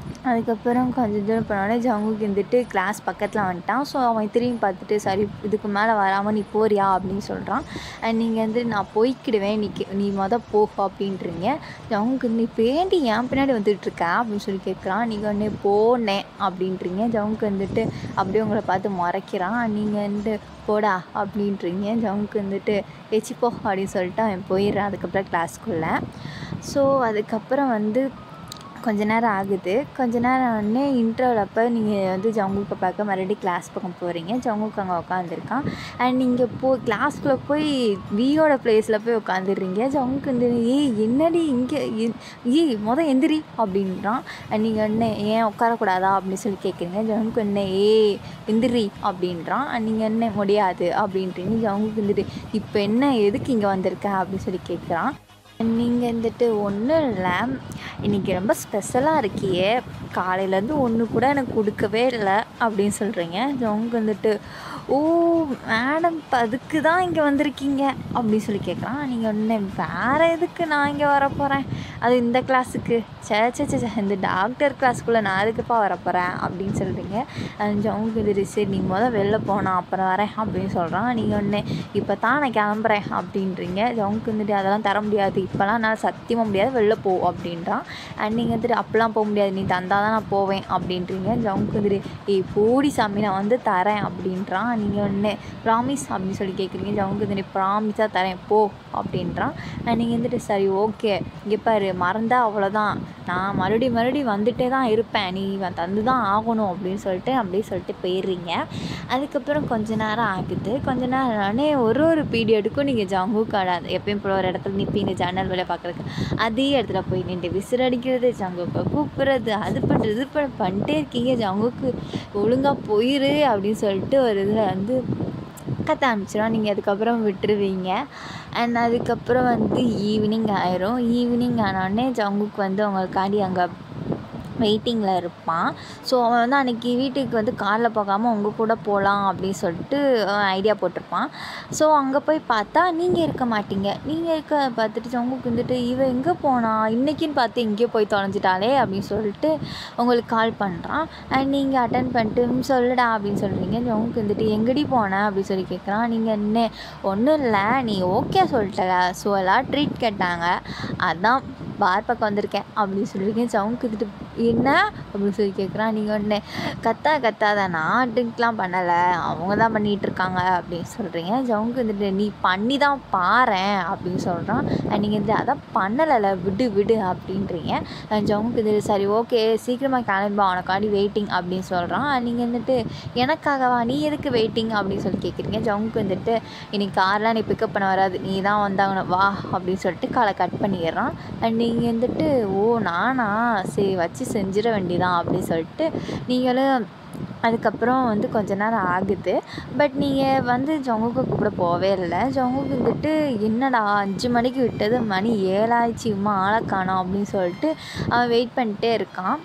அதுக்கப்புறம் கொஞ்சம் தூரம் போனோடனே ஜங்குக்கு வந்துட்டு கிளாஸ் பக்கத்தில் வந்துட்டான் ஸோ அவன் திரும்பி பார்த்துட்டு சரி இதுக்கு மேலே வராமல் நீ போறியா அப்படின்னு சொல்கிறான் அண்ட் நீங்கள் வந்து நான் போய்க்கிடுவேன் நீ கே- நீ மொதல் போ அப்படின்றீங்க ஜவுக்கு நீ பேண்டி ஏன் பின்னாடி வந்துட்டு இருக்க அப்படின்னு சொல்லி கேட்குறான் நீங்கள் உடனே போனேன் அப்படின்றீங்க ஜவுக்கு வந்துட்டு அப்படியே உங்களை பார்த்து முறைக்கிறான் நீங்கள் வந்து போடா அப்படின்றீங்க ஜவுக்கு வந்துட்டு ஏச்சி போ அப்படின்னு சொல்லிட்டு அவன் போயிடுறான் அதுக்கப்புறம் கிளாஸ்க்குள்ளே ஸோ அதுக்கப்புறம் வந்து கொஞ்ச நேரம் ஆகுது கொஞ்ச நேரம் உடனே இன்டர்வல் அப்போ நீங்கள் வந்து ஜங்குக்கை பார்க்க மறுபடியும் கிளாஸ் பக்கம் போகிறீங்க ஜங்குக்கு அங்கே உட்காந்துருக்கான் அண்ட் நீங்கள் போ கிளாஸ்க்குள்ளே போய் வியோட பிளேஸில் போய் உட்காந்துடுறீங்க ஜங்குக்கு வந்து ஏய் என்னடி இங்கே ஏய் மொதல் எந்திரி அப்படின்றான் அண்ட் நீங்கள் உடனே ஏன் உட்காரக்கூடாதா அப்படின்னு சொல்லி கேட்குறீங்க ஜங்குக்கு என்ன ஏய் எந்திரி அப்படின்றான் அண்ட் நீங்கள் என்ன முடியாது அப்படின்றீங்க ஜங்குக்கு வந்துட்டு இப்போ என்ன எதுக்கு இங்கே வந்திருக்க அப்படின்னு சொல்லி கேட்குறான் நீங்கள் வந்துட்டு ஒன்றும் இல்லை இன்றைக்கி ரொம்ப ஸ்பெஷலாக இருக்கியே காலையிலேருந்து ஒன்று கூட எனக்கு கொடுக்கவே இல்லை அப்படின்னு சொல்கிறீங்க ஜவுங்க வந்துட்டு ஓ மேடம் இப்போ அதுக்கு தான் இங்கே வந்திருக்கீங்க அப்படின்னு சொல்லி கேட்குறான் நீங்கள் ஒன்று வேறு எதுக்கு நான் இங்கே வர போகிறேன் அது இந்த கிளாஸுக்கு சே சே சே சே, இந்த டாக்டர் கிளாஸ்க்குள்ளே நான் எதுக்குப்பா வர போகிறேன் அப்படின்னு சொல்கிறீங்க ஜவுங்க வந்துட்டு சரி நீ முதல் வெளில போனா அப்புறம் வரேன் அப்படின்னு சொல்கிறான் நீங்கள் ஒன்று இப்போ தான் நான் கிளம்புறேன் அப்படின்றீங்க ஜவுக்கு வந்துட்டு அதெல்லாம் தர முடியாது இப்போலாம் நான் சத்தியமாக முடியாது வெளில போ அப்படின்றான் அண்ட் நீங்கள் வந்துட்டு அப்போலாம் போக முடியாது நீ தந்தால் தான் நான் போவேன் அப்படின்றீங்க ஜவுக்கு வந்துட்டு ஏய் போடி சாமி நான் வந்து தரேன் அப்படின்றான் நீங்கள் ஒன்று ப்ராமிஸ் அப்படின்னு சொல்லி கேட்குறீங்க ஜவுக்கு வந்துட்டு ப்ராமிஸாக தரேன் போ அப்படின்றான் அண்ட் நீங்கள் வந்துட்டு சரி ஓகே இங்கே பாரு மறந்தா அவ்வளோதான் நான் மறுபடியும் மறுபடியும் வந்துட்டே தான் இருப்பேன் நீ இவன் தந்து தான் ஆகணும் அப்படின்னு சொல்லிட்டு அப்படியே சொல்லிட்டு போயிடுறீங்க அதுக்கப்புறம் கொஞ்ச நேரம் ஆகுது கொஞ்ச நேரம் ஆனே ஒரு ஒரு பீரியடுக்கும் நீங்கள் ஜங்கு கடை எப்பயும் போல ஒரு இடத்துல நிற்பீங்க ஜன்னல் வேலை பார்க்குறதுக்கு அதே இடத்துல போய் நின்று விசிறு அடிக்கிறது ஜங்குப்பை கூப்பிட்றது அது பண்ணுறது இது பண்ண பண்ணிட்டே இருக்கீங்க ஜங்குக்கு ஒழுங்காக போயிரு அப்படின்னு சொல்லிட்டு ஒரு இதில் வந்து கத்த ஆரம்பிச்சிடும் நீங்கள் அதுக்கப்புறம் விட்டுருவீங்க அண்ட் அதுக்கப்புறம் வந்து ஈவினிங் ஆயிரும் ஈவினிங் ஆனோடனே ஜங்குக்கு வந்து உங்களுக்காண்டி அங்கே வெயிட்டிங்கில் இருப்பான் ஸோ அவன் வந்து அன்றைக்கி வீட்டுக்கு வந்து காரில் போகாமல் உங்கள் கூட போகலாம் அப்படின்னு சொல்லிட்டு ஐடியா போட்டிருப்பான் ஸோ அங்கே போய் பார்த்தா நீங்கள் இருக்க மாட்டீங்க நீங்கள் இருக்க பார்த்துட்டு உங்களுக்கு வந்துட்டு இவ எங்கே போனா இன்றைக்கின்னு பார்த்து எங்கேயோ போய் தொலைஞ்சிட்டாளே அப்படின்னு சொல்லிட்டு உங்களுக்கு கால் பண்ணுறான் அண்ட் நீங்கள் அட்டன் பண்ணிட்டு "ம், சொல்லுடா அப்படின்னு சொல்கிறீங்க உங்களுக்கு வந்துட்டு எங்கடி போனேன் அப்படின்னு சொல்லி கேட்குறான் நீங்கள் என்ன ஒன்றும் இல்லை நீ ஓகே சொல்லிட்ட ஸோ எல்லாம் ட்ரீட் கேட்டாங்க அதான் பார் பக்கம் வந்திருக்கேன் அப்படின்னு சொல்லியிருக்கேன் சவுக்கு வந்துட்டு என்ன அப்படின்னு சொல்லி கேட்குறான் நீங்கள் உடனே கத்தா கத்தாத நான் ட்ரிங்க்லாம் பண்ணலை அவங்க தான் பண்ணிகிட்டு இருக்காங்க அப்படின்னு சொல்கிறீங்க ஜவுக்கு வந்துட்டு நீ பண்ணி தான் பாரேன் அப்படின்னு சொல்கிறான் நீங்கள் வந்து அதான் பண்ணலைல விடு விடு அப்படின்றீங்க ஜவுக்கு இது சரி ஓகே சீக்கிரமாக கிளம்பா உனக்காண்டி வெயிட்டிங் அப்படின்னு சொல்கிறான் நீங்கள் வந்துட்டு எனக்காகவா நீ எதுக்கு வெயிட்டிங் அப்படின்னு சொல்லி கேட்குறீங்க ஜவுக்கு வந்துட்டு இன்னைக்கு கார்லாம் நீ பிக்கப் பண்ண வராது நீ தான் வந்தாங்கணும் வா அப்படின்னு சொல்லிட்டு காலை கட் பண்ணிடுறான் அண்ட் நீங்கள் வந்துட்டு ஓ நானா சரி வச்சு செஞ்சிட வேண்டியதான் அப்படின்னு சொல்லிட்டு நீங்களும் அதுக்கப்புறம் வந்து கொஞ்ச நேரம் ஆகுது பட் நீங்கள் வந்து ஜொங்குக்கு கூப்பிட போகவே இல்லை ஜொங்குக்கு வந்துட்டு என்னடா அஞ்சு மணிக்கு விட்டது மணி ஏழாயிடுச்சு இம்மா ஆளை காணோம் அப்படின்னு சொல்லிட்டு அவன் வெயிட் பண்ணிட்டே இருக்கான்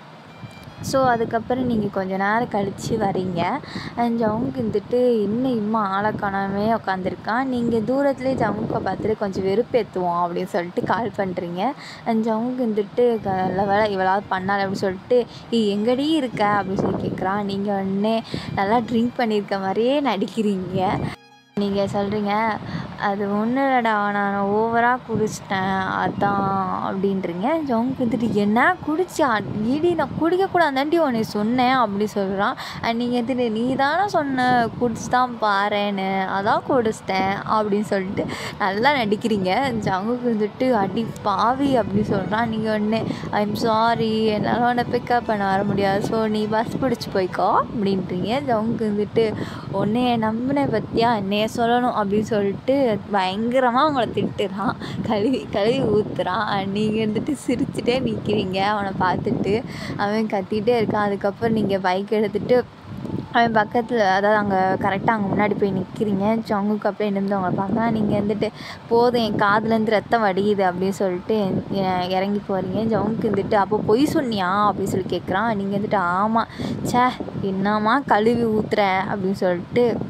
ஸோ அதுக்கப்புறம் நீங்கள் கொஞ்ச நேரம் கழித்து வரீங்க அண்ட் ஜவுக்கு வந்துட்டு இன்னும் இம்மா ஆளை காணாமே உட்காந்துருக்கான் நீங்கள் தூரத்துலேயே ஜவுக்கை பார்த்துட்டு கொஞ்சம் வெறுப்பேற்றுவோம் அப்படின்னு சொல்லிட்டு கால் பண்ணுறீங்க அண்ட் ஜவுக்கு வந்துட்டு க- நல்ல வேலை இவளாவது பண்ணாలి அப்படின்னு சொல்லிட்டு "ஏய், எங்கடி இருக்க அப்படின்னு சொல்லி கேட்குறான் நீங்கள் உடனே நல்லா ட்ரிங்க் பண்ணியிருக்க மாதிரியே நடிக்கிறீங்க நீங்கள் சொல்கிறீங்க அது ஒன்றும் இல்லைடா நான் ஓவராக குடிச்சிட்டேன் அதான் அப்படின்றீங்க ஜவுக்கு வந்துட்டு என்ன குடிச்சா இடி நான் குடிக்கக்கூடாதாண்டி உன்னை சொன்னேன் அப்படி சொல்கிறான் அண்ட் நீங்கள் வந்துட்டு நீ தானே சொன்ன குடிச்சு தான் பாரேன்னு அதான் குடிச்சிட்டேன் அப்படின்னு சொல்லிட்டு நல்லா நடிக்கிறீங்க ஜங்குக்கு வந்துட்டு அடி பாவி அப்படி சொல்கிறான் நீங்கள் ஒன்று ஐம் சாரி என்னால் உன்னை பிக்கப் பண்ண வர முடியாது ஸோ நீ பஸ் பிடிச்சி போய்க்கோ அப்படின்றீங்க ஜங்குக்கு வந்துட்டு உன்னைய நம்பின பற்றியா என்னைய சொல்லணும் அப்படின்னு சொல்லிட்டு பயங்கரமாக அவங்கள திட்டுறான் கழுவி கழுவி ஊற்றுறான் நீங்கள் வந்துட்டு சிரிச்சுட்டே நிற்கிறீங்க அவனை பார்த்துட்டு அவன் கத்திகிட்டே இருக்கான் அதுக்கப்புறம் நீங்கள் பைக் எடுத்துகிட்டு அவன் பக்கத்தில் அதாவது அங்கே கரெக்டாக அங்கே முன்னாடி போய் நிற்கிறீங்க ஜங்குக்கு அப்படியே நின்று அவங்கள பார்க்கலாம் நீங்கள் வந்துட்டு போதும் என் காதுலேருந்து ரத்தம் வடியுது அப்படின்னு சொல்லிட்டு எ- இறங்கி போகிறீங்க ஜவுக்கு வந்துட்டு அப்போ பொய் சொன்னியா அப்படின்னு சொல்லி கேட்குறான் நீங்கள் வந்துட்டு ஆமாம் ச்சே என்னம்மா கழுவி ஊத்துற அப்படின்னு சொல்லிட்டு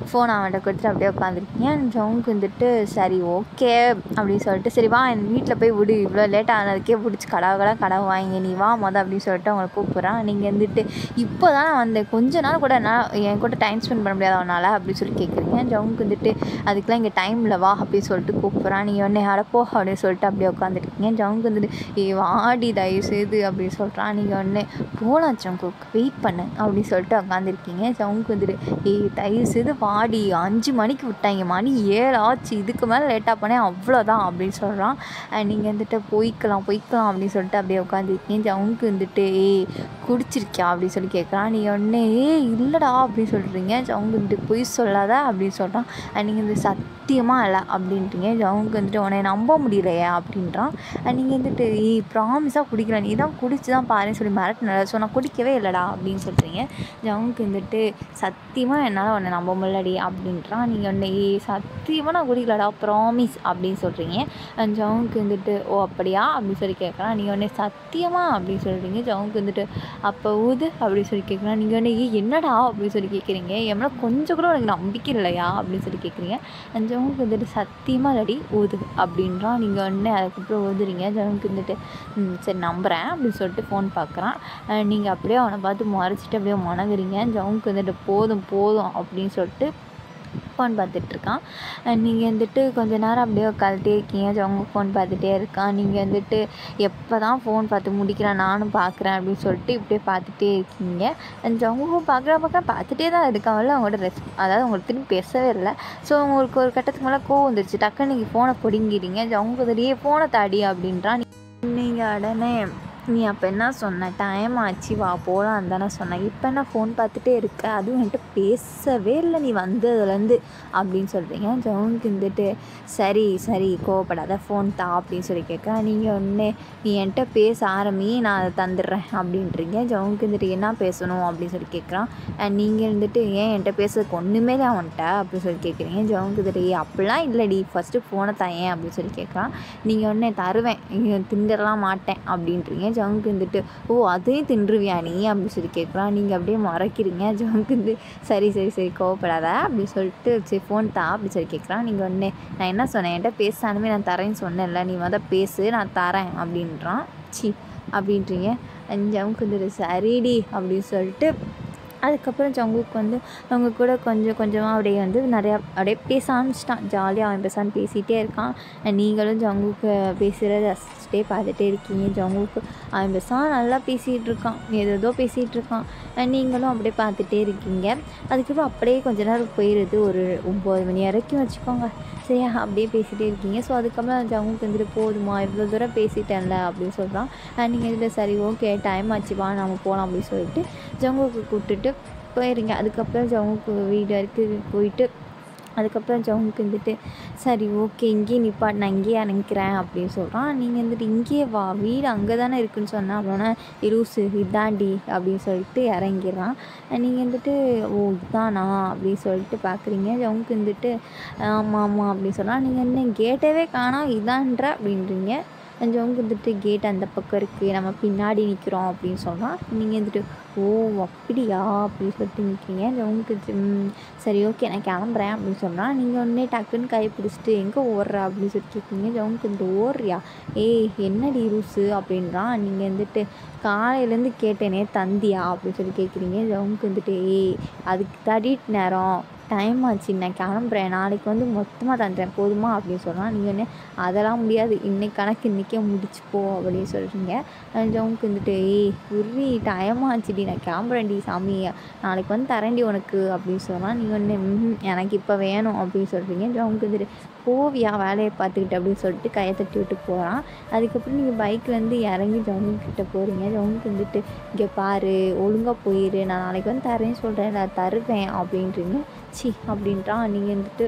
ஃபோன் அவன்கிட்ட கொடுத்துட்டு அப்படியே உட்காந்துருக்கீங்க ஜவுனுக்கு வந்துட்டு சரி ஓகே அப்படின்னு சொல்லிட்டு சரி வா என் வீட்டில் போய் விடு இவ்வளோ லேட் ஆனதுக்கே பிடிச்சி கடவு கடை கடவு வாங்கி நீ வா மொதல் அப்படின்னு சொல்லிட்டு அவங்களை கூப்பிட்றான் நீங்கள் வந்துட்டு இப்போ தான் நான் வந்தேன் கொஞ்ச நாள் கூட என்னால் என் கூட டைம் ஸ்பெண்ட் பண்ண முடியாது அவனால் அப்படின்னு சொல்லி கேட்குறீங்க ஜவுனுக்கு வந்துட்டு அதுக்கெலாம் இங்கே டைமில் வா அப்படின்னு சொல்லிட்டு கூப்பிட்றான் நீங்கள் உடனே அடப்போ அப்படின்னு சொல்லிட்டு அப்படியே உட்காந்துருக்கீங்க ஜவுனுக்கு வந்துட்டு ஏ வாடி தயவு செய்து அப்படின்னு சொல்கிறான் நீங்கள் உடனே போகலாம் ஜங்குக் வெயிட் பண்ணு அப்படின்னு சொல்லிட்டு உட்காந்துருக்கீங்க ஜவுனுக்கு வந்துட்டு ஏய் தயவு செய்து வாடி அஞ்சு மணிக்கு விட்டாங்க மணி ஏழு ஆச்சு இதுக்கு மேலே லேட்டாக பண்ணேன் அவ்வளோதான் அப்படின்னு சொல்கிறான் நீங்கள் வந்துட்டு போய்க்கலாம் போய்க்கலாம் அப்படின்னு சொல்லிட்டு அப்படியே உட்காந்துருக்கீங்க ஜவுனுக்கு வந்துட்டு ஏய் குடிச்சிருக்கியா அப்படின்னு சொல்லி கேட்குறான் நீங்கள் உடனே ஏய் இல்லைடா அப்படின்னு சொல்கிறீங்க ஜவுனுக்கு வந்துட்டு பொய் சொல்லாத அப்படின்னு சொல்கிறான் நீங்கள் வந்து சத்தியமாக இல்லை அப்படின்றீங்க ஜவுனுக்கு வந்துட்டு உன்னை நம்ப முடியலையே அப்படின்றான் நீங்கள் வந்துட்டு ஏய் ப்ராமிஸாக குடிக்கல நீ தான் குடிச்சு தான் பாருன்னு சொல்லி மிரட்டின ஸோ நான் குடிக்கவே இல்லைடா அப்படின்னு சொல்கிறீங்க ஜவுனுக்கு வந்துட்டு சத்தியமாக என்னால் உன்னை நம்ப முடியலடி அப்படின்றான் நீங்கள் உடனே ஏய் சத்தியமாக நான் குடிக்கலடா ப்ராமிஸ் அப்படின்னு சொல்கிறீங்க ஜவுனுக்கு வந்துட்டு ஓ அப்படியா அப்படின்னு சொல்லி கேட்குறான் நீங்கள் உடனே சத்தியமா அப்படின்னு சொல்கிறீங்க ஜவுனுக்கு வந்துட்டு அப்போ ஊது அப்படின்னு சொல்லி கேட்குறான் நீங்கள் உடனே ஏய் என்னடா அப்படின்னு சொல்லி கேட்குறீங்க என் மேலே கொஞ்சம் கூட உனக்கு நம்பிக்கை இல்லையா அப்படின்னு சொல்லி கேட்குறீங்க ஜவுனுக்கு வந்துட்டு சத்தியமாக இல்லடி ஊது அப்படின்றான் நீங்கள் உடனே அதுக்கப்புறம் ஊதுறீங்க ஜவுனுக்கு வந்துட்டு "ம், சரி நம்புகிறேன் அப்படின்னு சொல்லிட்டு ஃபோன் பார்க்குறான் நீங்கள் அப்படியே அவனை பார்த்து முறைச்சிட்டு அப்படியே முணங்குறீங்க ஜவுனுக்கு வந்துட்டு போதும் போதும் அப்படின்னு சொல்லிட்டு ஃபோன் பார்த்துட்ருக்கான் நீங்கள் வந்துட்டு கொஞ்ச நேரம் அப்படியே உட்காந்துட்டே இருக்கீங்க ஜவுங்க ஃபோன் பார்த்துட்டே இருக்கான் நீங்கள் வந்துட்டு எப்போ தான் ஃபோன் பார்த்து முடிக்கிறேன் நானும் பார்க்குறேன் அப்படின்னு சொல்லிட்டு இப்படியே பார்த்துட்டே இருக்கீங்க ஜவுங்கும் பார்க்குற பக்கம் பார்த்துட்டே தான் இருக்காங்கல்ல அவங்களோட ரெஸ் அதாவது உங்களுக்கு திரும்பி பேசவே இல்லை ஸோ உங்களுக்கு ஒரு கட்டத்துக்கு மேலே கோவம் வந்துருச்சு டக்குன்னு நீங்கள் ஃபோனை பிடுங்கிறீங்க ஜவுங்க வந்துட்டு ஃபோனை தாடி அப்படின்றான் நீங்கள் உடனே நீ அப்போ என்ன சொன்ன டைம் ஆச்சு வா போகலாம் தானே சொன்னேன் இப்போ என்ன ஃபோன் பார்த்துட்டே இருக்க அதுவும் என்கிட்ட பேசவே இல்லை நீ வந்ததுலேருந்து அப்படின்னு சொல்கிறீங்க ஜவுனுக்கு இருந்துட்டு சரி சரி கோவப்படாத ஃபோன் தா அப்படின்னு சொல்லி கேட்குறேன் நீங்கள் ஒன்று நீ என்கிட்ட பேச ஆரம்பி நான் அதை தந்துடுறேன் அப்படின்றீங்க ஜவுனுக்கு இருந்துட்டு என்ன பேசணும் அப்படின்னு சொல்லி கேட்குறான் அண்ட் நீங்கள் இருந்துட்டு ஏன் என்கிட்ட பேசுறதுக்கு ஒன்றுமே தான் அவன்கிட்ட அப்படின்னு சொல்லி கேட்குறீங்க ஜவுனுக்கு இருந்துட்டு "ஏய், அப்படிலாம் இல்லைடி ஃபஸ்ட்டு ஃபோனை தாயேன் அப்படின்னு சொல்லி கேட்குறான் நீங்கள் உடனே தருவேன் இங்க திண்டலாம் மாட்டேன் அப்படின்றீங்க ஜவுனுக்கு இருந்துட்டு ஓ அதையும் தின்றுவியா நீ அப்படின்னு சொல்லி கேட்குறான் நீங்கள் அப்படியே மறைக்கிறீங்க ஜவுனுக்கு வந்து சரி சரி சரி கோவப்படாத அப்படின்னு சொல்லிட்டு சரி ஃபோன் தா அப்படின்னு சொல்லி கேட்குறான் நீங்கள் உடனே நான் என்ன சொன்னேன் என்கிட்ட பேசானுமே நான் தரேன்னு சொன்னேன்ல நீ முத பேசு நான் தரேன் அப்படின்றான் சி அப்படின்றீங்க ஜவுனுக்கு வந்துட்டு சரிடி அப்படின்னு சொல்லிட்டு அதுக்கப்புறம் ஜங்குக்கு வந்து அவங்க கூட கொஞ்சம் கொஞ்சமாக அப்படியே வந்து நிறையா அப்படியே பேச ஆரம்பிச்சிட்டான் ஜாலியாக அவன் பேசான்னு பேசிகிட்டே இருக்கான் And நீங்களும் ஜங்குக்கு பேசுகிறத ரசிச்சுட்டே பார்த்துட்டே இருக்கீங்க ஜங்குக்கு அவன் பேசா நல்லா பேசிகிட்டு இருக்கான் ஏதேதோ பேசிகிட்டு இருக்கான் And நீங்களும் அப்படியே பார்த்துட்டே இருக்கீங்க அதுக்கப்புறம் அப்படியே கொஞ்ச நேரம் போயிடுது ஒரு ஒம்பது மணி வரைக்கும் வச்சுக்கோங்க சரியா அப்படியே பேசிகிட்டே இருக்கீங்க ஸோ அதுக்கப்புறம் ஜங்குக்கு வந்துட்டு போதுமா இவ்வளோ தூரம் பேசிட்டேன்ல அப்படின்னு சொல்கிறான் நீங்கள் இதில் சரி ஓகே டைம் ஆச்சு வா நம்ம போகலாம் அப்படின்னு சொல்லிட்டு ஜங்குக்கு கூப்பிட்டுட்டு போயிடுங்க அதுக்கப்புறம் ஜவுனுக்கு வீடு வரைக்கும் போயிட்டு அதுக்கப்புறம் ஜவுனுக்கு வந்துட்டு சரி ஓகே இங்கேயே நிப்பாட் நான் இங்கேயே இறங்கிக்கிறேன் அப்படின்னு சொல்கிறான் நீங்கள் வந்துட்டு இங்கேயே வா வீடு அங்கே தானே இருக்குன்னு சொன்னால் அப்படின்னா இருசு இதாண்டி அப்படின்னு சொல்லிட்டு இறங்கிடுறான் நீங்கள் வந்துட்டு ஓ இதானா அப்படின்னு சொல்லிட்டு பார்க்குறீங்க ஜவுனுக்கு வந்துட்டு ஆமாம் ஆமாம் அப்படின்னு சொன்னால் நீங்கள் என்ன கேட்டவே காணோம் இதான்ற அப்படின்றீங்க ஜவுனுக்கு வந்துட்டு கேட் அந்த பக்கம் இருக்குது நம்ம பின்னாடி நிற்கிறோம் அப்படின்னு சொல்கிறான் நீங்கள் வந்துட்டு ஓ அப்படியா அப்படின்னு சொல்லிட்டு நிற்கிறீங்க ஜவுனுக்கு ம், சரி ஓகே நான் கிளம்புறேன் அப்படின்னு சொன்னால் நீங்கள் உடனே டக்குன்னு கை பிடிச்சிட்டு எங்கே ஓடுற அப்படின்னு சொல்லி கேட்குறீங்க ஜவுனுக்கு வந்துட்டு ஓடுறியா ஏய் என்னடி ரூஸு அப்படின்றான் நீங்கள் வந்துட்டு காலையிலேருந்து கேட்டேனே தந்தியா அப்படின்னு சொல்லி கேட்குறீங்க ஜவுனுக்கு வந்துட்டு ஏய் அதுக்கு தடிட்டு நேரம் டைம் ஆச்சு நான் கிளம்புறேன் நாளைக்கு வந்து மொத்தமாக தந்துடுறேன் போதுமா அப்படின்னு சொன்னால் நீங்கள் என்ன அதெல்லாம் முடியாது இன்னைக்கு கணக்கு இன்றைக்கே முடிச்சுப்போ அப்படின்னு சொல்கிறீங்க ஜவுனுக்கு வந்துட்டு ஏய் உரி டைம் ஆச்சுடி நான் கிளம்புறேன்டி சாமி நாளைக்கு வந்து தரேன்டி உனக்கு அப்படின்னு சொன்னால் நீங்கள் ஒன்று எனக்கு இப்போ வேணும் அப்படின்னு சொல்கிறீங்க ஜவுனுக்கு வந்துட்டு போவியா வேலையை பார்த்துக்கிட்டு அப்படின்னு சொல்லிட்டு கையை தட்டி விட்டு போகிறான் அதுக்கப்புறம் நீங்கள் பைக்லேருந்து இறங்கி ஜவுனுக்கிட்ட போகிறீங்க ஜவுனுக்கு வந்துட்டு இங்கே பாரு ஒழுங்காக போயிரு நான் நாளைக்கு வந்து தரேன்னு சொல்கிறேன் நான் தருவேன் அப்படின்றீங்க சி அப்படின்றான் நீங்கள் வந்துட்டு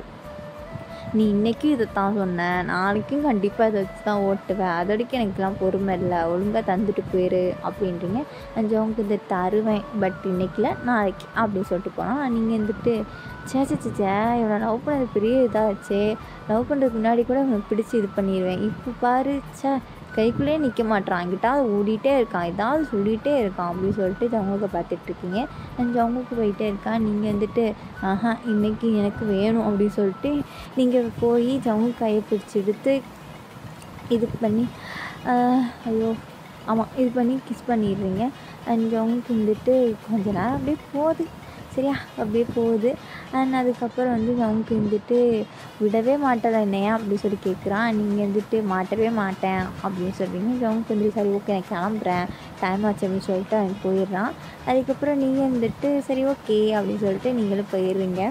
நீ இன்றைக்கும் இதை தான் சொன்ன நாளைக்கும் கண்டிப்பாக இதை வச்சு தான் ஓட்டுவேன் அதோடைக்கு எனக்குலாம் பொறுமை இல்லை ஒழுங்காக தந்துட்டு போயிரு அப்படின்றீங்க அஞ்சவங்க இதை தருவேன் பட் இன்னைக்கில் நாளைக்கு அப்படின்னு சொல்லிட்டு போனால் நீங்கள் வந்துட்டு சே சே சே, சே இவனை லவ் பண்ணது பெரிய இதாச்சே லவ் பண்ணுறதுக்கு முன்னாடி கூட இவனை பிடிச்சி இது பண்ணிடுவேன் இப்போ பாரு சே கைக்குள்ளேயே நிற்க மாட்றான் எங்கிட்டாவது ஓடிட்டே இருக்கான் ஏதாவது சொல்லிகிட்டே இருக்கான் அப்படின்னு சொல்லிட்டு ஜவுங்குக்கை பார்த்துட்ருக்கீங்க அண்ட் ஜவுங்குக்கு போயிட்டே இருக்கான் நீங்கள் வந்துட்டு ஆஹா இன்னைக்கு எனக்கு வேணும் அப்படின்னு சொல்லிட்டு நீங்கள் போய் ஜவுங்கு கையை பிடிச்சி எடுத்து இது பண்ணி ஆஹ், ஐயோ ஆமாம் இது பண்ணி கிஸ் பண்ணிடுறீங்க அண்ட் ஜவுங்குக்கு வந்துட்டு கொஞ்ச நேரம் அப்படியே போகுது சரியா அப்படியே போகுது அண்ட் அதுக்கப்புறம் வந்து ஜவுங்குக்கு வந்துட்டு விடவே மாட்டேன் என்னையா அப்படி சொல்லி கேட்குறான் நீங்கள் வந்துட்டு மாட்டவே மாட்டேன் அப்படின்னு சொல்கிறீங்க ஜவுங்குக்கு வந்து சரி ஓகே நான் கிளம்புறேன் டைம் ஆச்சு அப்படின்னு சொல்லிட்டு அவன் போயிடுறான் அதுக்கப்புறம் நீங்கள் வந்துட்டு சரி ஓகே அப்படின்னு சொல்லிட்டு நீங்களும் போயிடுறீங்க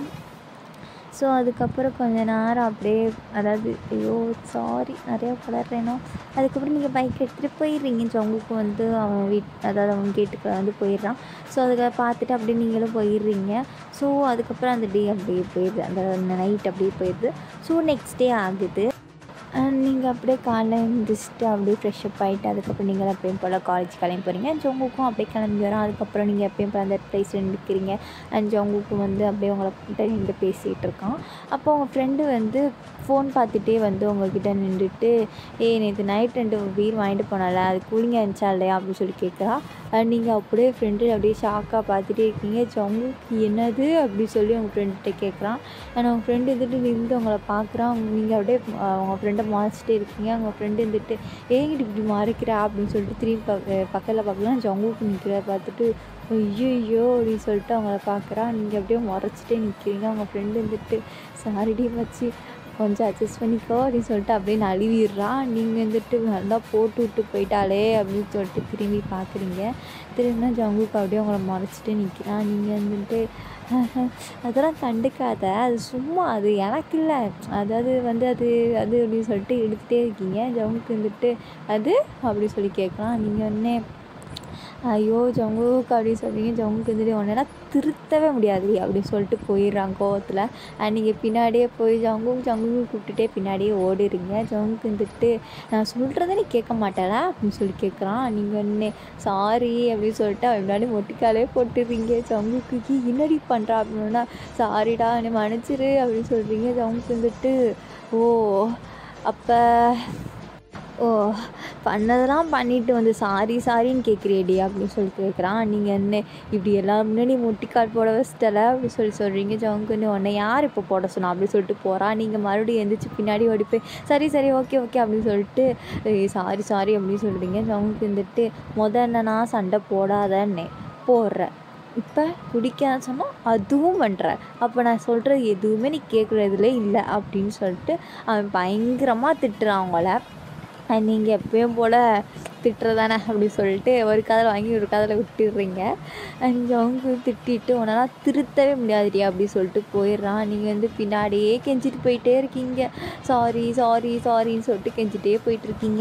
ஸோ அதுக்கப்புறம் கொஞ்ச நேரம் அப்படியே அதாவது ஐயோ சாரி நிறையா வளர்றேனோ அதுக்கப்புறம் நீங்கள் பைக் எடுத்துகிட்டு போயிடுறீங்க ஜவுங்குக்கு வந்து அவன் வீட் அதாவது அவன் கேட்டுக்கு வந்து போயிடுறான் ஸோ அதுக்காக பார்த்துட்டு அப்படியே நீங்களும் போயிடுறீங்க ஸோ அதுக்கப்புறம் அந்த டே அப்படியே போயிடுது அந்த நைட் அப்படியே போயிடுது ஸோ நெக்ஸ்ட் டே ஆகுது நீங்கள் அப்படியே காலைல எழுந்திரிச்சிட்டு அப்படியே ஃப்ரெஷ்அப் ஆகிட்டு அதுக்கப்புறம் நீங்கள் எப்பயும் போல் காலேஜ் கிளம்பி போகிறீங்க ஜோங்குக்கும் அப்படியே கிளம்பி வரோம் அதுக்கப்புறம் நீங்கள் எப்பயும் போல் அந்த ப்ளேஸில் நிற்கிறீங்க அண்ட் ஜோங்குக்கு வந்து அப்படியே உங்களை கிட்ட நின்று பேசிகிட்டு இருக்கான் அப்போ உங்கள் ஃப்ரெண்டு வந்து ஃபோன் பார்த்துட்டே வந்து உங்ககிட்ட நின்றுட்டு ஏய் நேற்று நைட் ரெண்டு பீர் வாங்கிட்டு போனால அது கூலிங்காக இருந்துச்சா இல்லையா அப்படின்னு சொல்லி கேட்குறா நீங்கள் அப்படியே ஃப்ரெண்டு அப்படியே ஷாக்காக பார்த்துட்டே இருக்கீங்க ஜங்குக்கு என்னது அப்படி சொல்லி உங்கள் ஃப்ரெண்ட்கிட்ட கேட்குறான் ஆனால் உங்கள் ஃப்ரெண்டு வந்துட்டு நின்று உங்களை பார்க்குறான் நீங்கள் அப்படியே அஹ், உங்கள் ஃப்ரெண்டை மறைச்சிட்டே இருக்கீங்க உங்கள் ஃப்ரெண்டு வந்துட்டு ஏங்கிட்டு இப்படி மறைக்கிறா அப்படின்னு சொல்லிட்டு திரும்பி பக்க பக்கத்தில் பார்க்கலாம் ஜங்குக்கு நிற்கிற பார்த்துட்டு ஐயோ அப்படின்னு சொல்லிட்டு அவங்கள பார்க்குறா நீங்கள் அப்படியே முறைச்சிட்டே நிற்கிறீங்க உங்கள் ஃப்ரெண்டு வந்துட்டு சாரிடி வச்சு கொஞ்சம் அட்ஜஸ்ட் பண்ணிக்கோ அப்படின்னு சொல்லிட்டு அப்படியே நழுவிடுறா நீங்கள் வந்துட்டு நல்லா போட்டு விட்டு போயிட்டாலே அப்படின்னு சொல்லிட்டு திரும்பி பார்க்குறீங்க திரும்பினா ஜங்குக்கு அப்படியே உங்களை மறைச்சிட்டு நிற்கிறான் நீங்கள் வந்துட்டு அதெல்லாம் கண்டுக்காத அது சும்மா அது எனக்கு இல்லை அதாவது வந்து அது அது அப்படின்னு சொல்லிட்டு எடுத்துகிட்டே இருக்கீங்க ஜங்குக்கு வந்துட்டு அது அப்படி சொல்லி கேட்கலாம் நீங்கள் உடனே ஐயோ ஜங்குக்கு அப்படின்னு சொல்கிறீங்க ஜங்குக்கு வந்துட்டு உடனே திருத்தவே முடியாது அப்படின்னு சொல்லிட்டு போயிடுறாங்க கோவத்தில் அண்ட் நீங்கள் பின்னாடியே போய் ஜங்குக்கு ஜங்குக்கு கூப்பிட்டுட்டே பின்னாடியே ஓடிடுறீங்க ஜங்குக்கு வந்துட்டு நான் சொல்கிறத நீ கேட்க மாட்டேல அப்படின்னு சொல்லி கேட்குறான் நீங்கள் ஒன்று சாரி அப்படின்னு சொல்லிட்டு அவன் முன்னாடி மொட்டிக்காலே போட்டுடுறீங்க ஜங்குக்கு என்னடி பண்ணுறா அப்படின்னா சாரிடா என்னை மன்னிச்சிரு அப்படின்னு சொல்கிறீங்க ஜங்குக்கு வந்துட்டு ஓ அப்போ ஓ பண்ணதெல்லாம் பண்ணிட்டு வந்து சாரி சாரின்னு கேட்குறியேடி அப்படின்னு சொல்லி கேட்குறான் நீங்கள் என்ன இப்படி எல்லாம் முன்னாடி முட்டிக்கால் போட வச்சிட்டல அப்படி சொல்லி சொல்கிறீங்க ஜவுங்குன்னு உன்னை யார் இப்போ போட சொன்னா அப்படி சொல்லிட்டு போகிறான் நீங்கள் மறுபடியும் எந்திரிச்சு பின்னாடி ஓடி போய் சரி சரி ஓகே ஓகே அப்படின்னு சொல்லிட்டு சாரி சாரி அப்படின்னு சொல்கிறீங்க ஜவுங்குக்கு வந்துட்டு முத என்னன்னா சண்டை போடாதன்னே போடுற இப்போ குடிக்காத சொன்னால் அதுவும் பண்ணுற அப்போ நான் சொல்கிறது எதுவுமே நீ கேட்குறதுல இல்லை அப்படின்னு சொல்லிட்டு அவன் பயங்கரமாக திட்டுறான் அவங்கள நீங்கள் எப்பயும் போல் திட்டுறதானே அப்படி சொல்லிட்டு ஒரு காதில் வாங்கி ஒரு காதில் விட்டுடுறீங்க அண்ட் அவங்க திட்டிட்டு உன்னால் திருத்தவே முடியாதுடி அப்படி சொல்லிட்டு போயிடுறான் நீங்கள் வந்து பின்னாடியே கெஞ்சிட்டு போயிட்டே இருக்கீங்க சாரி சாரி சாரின்னு சொல்லிட்டு கெஞ்சிட்டே போயிட்டுருக்கீங்க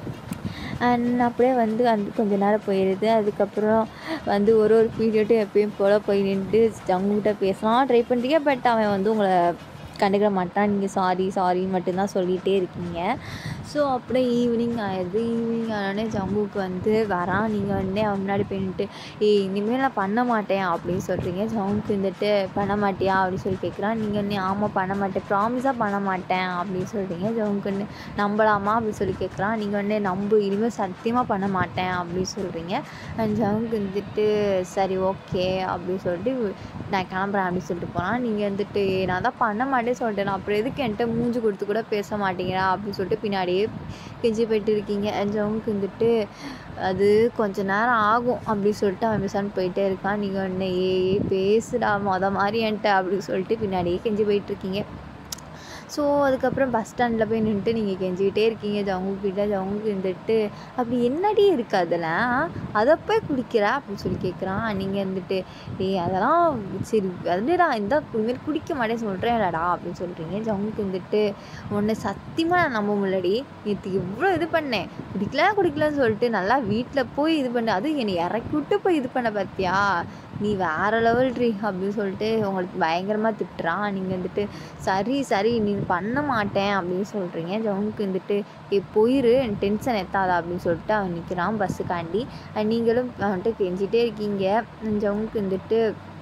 அண்ட் அப்படியே வந்து அந்த கொஞ்ச நேரம் போயிடுது அதுக்கப்புறம் வந்து ஒரு ஒரு பீரியட்டும் எப்பயும் போல் போய் நின்று அவங்ககிட்ட பேசலாம் ட்ரை பண்ணுறீங்க பட் அவன் வந்து உங்களை கண்டுக்கிற மாட்டான் நீங்கள் சாரி சாரின்னு மட்டும்தான் சொல்லிகிட்டே இருக்கீங்க ஸோ அப்படியே ஈவினிங் ஆயிடுது ஈவினிங் ஆனோடனே ஜங்குக்கு வந்து வரான் நீங்கள் வந்து அவன் முன்னாடி போயிட்டு ஏய் இனிமேல் நான் பண்ண மாட்டேன் அப்படின்னு சொல்கிறீங்க ஜங்குக்கு வந்துட்டு பண்ண மாட்டியா அப்படின்னு சொல்லி கேட்குறான் நீங்கள் வந்து ஆமாம் பண்ண மாட்டேன் ப்ராமிஸாக பண்ண மாட்டேன் அப்படின்னு சொல்கிறீங்க ஜங்குன்னு நம்பலாமா அப்படின்னு சொல்லி கேட்குறான் நீங்கள் வந்து நம்பு இனிமேல் சத்தியமாக பண்ண மாட்டேன் அப்படின்னு சொல்கிறீங்க அண்ட் ஜங்குக்கு வந்துட்டு சரி ஓகே அப்படின்னு சொல்லிட்டு நான் கிளம்புறேன் அப்படின்னு சொல்லிட்டு போகிறான் நீங்கள் வந்துட்டு நான் தான் பண்ண மாட்டேன்னு சொல்லிட்டேன் அப்புறம் எதுக்கு என்கிட்ட மூஞ்சி கொடுத்து கூட பேச மாட்டேங்கிறா அப்படின்னு சொல்லிட்டு பின்னாடியே கெஞ்சி போயிட்டு இருக்கீங்க அண்ட் ஜவுக்கு வந்துட்டு அது கொஞ்ச நேரம் ஆகும் அப்படி சொல்லிட்டு அவன் மிசான் போயிட்டே இருக்கான் நீங்கள் உடனே ஏ பேசுடா மொத மாதிரி என்கிட்ட அப்படின்னு சொல்லிட்டு பின்னாடியே கெஞ்சி போயிட்டுருக்கீங்க ஸோ அதுக்கப்புறம் பஸ் ஸ்டாண்டில் போய் நின்றுட்டு நீங்கள் கெஞ்சிக்கிட்டே இருக்கீங்க ஜவுங்கிட்ட ஜவுங்க இருந்துட்டு அப்படி என்னடி இருக்குது அதெல்லாம் அதை போய் குடிக்கிற அப்படின்னு சொல்லி கேட்குறான் நீங்கள் வந்துட்டு ஏய் அதெல்லாம் சரி அதுடா இந்த இதுமாரி குடிக்க மாட்டேன்னு சொல்கிறேன்லடா அப்படின்னு சொல்கிறீங்க ஜவுங்களுக்கு வந்துட்டு உன்னை சத்தியமாக நான் நம்ப முடியலடி நேற்று எவ்வளோ இது பண்ணேன் குடிக்கல குடிக்கலன்னு சொல்லிட்டு நல்லா வீட்டில் போய் இது பண்ண அதுவும் என்னை இறக்கி விட்டு போய் இது பண்ண பார்த்தியா நீ வேறு லெவல் ட்ரீ அப்படின்னு சொல்லிட்டு உங்களுக்கு பயங்கரமாக திட்டுறான் நீங்கள் வந்துட்டு சரி சரி நீ பண்ண மாட்டேன் அப்படின்னு சொல்கிறீங்க ஜவுனுக்கு வந்துட்டு ஏ போயிரு டென்ஷன் எத்தாதா அப்படின்னு சொல்லிட்டு அவன் நிற்கிறான் பஸ்ஸுக்காண்டி அஹ் நீங்களும் அவன்கிட்ட கெஞ்சிட்டே இருக்கீங்க ஜவுனுக்கு வந்துட்டு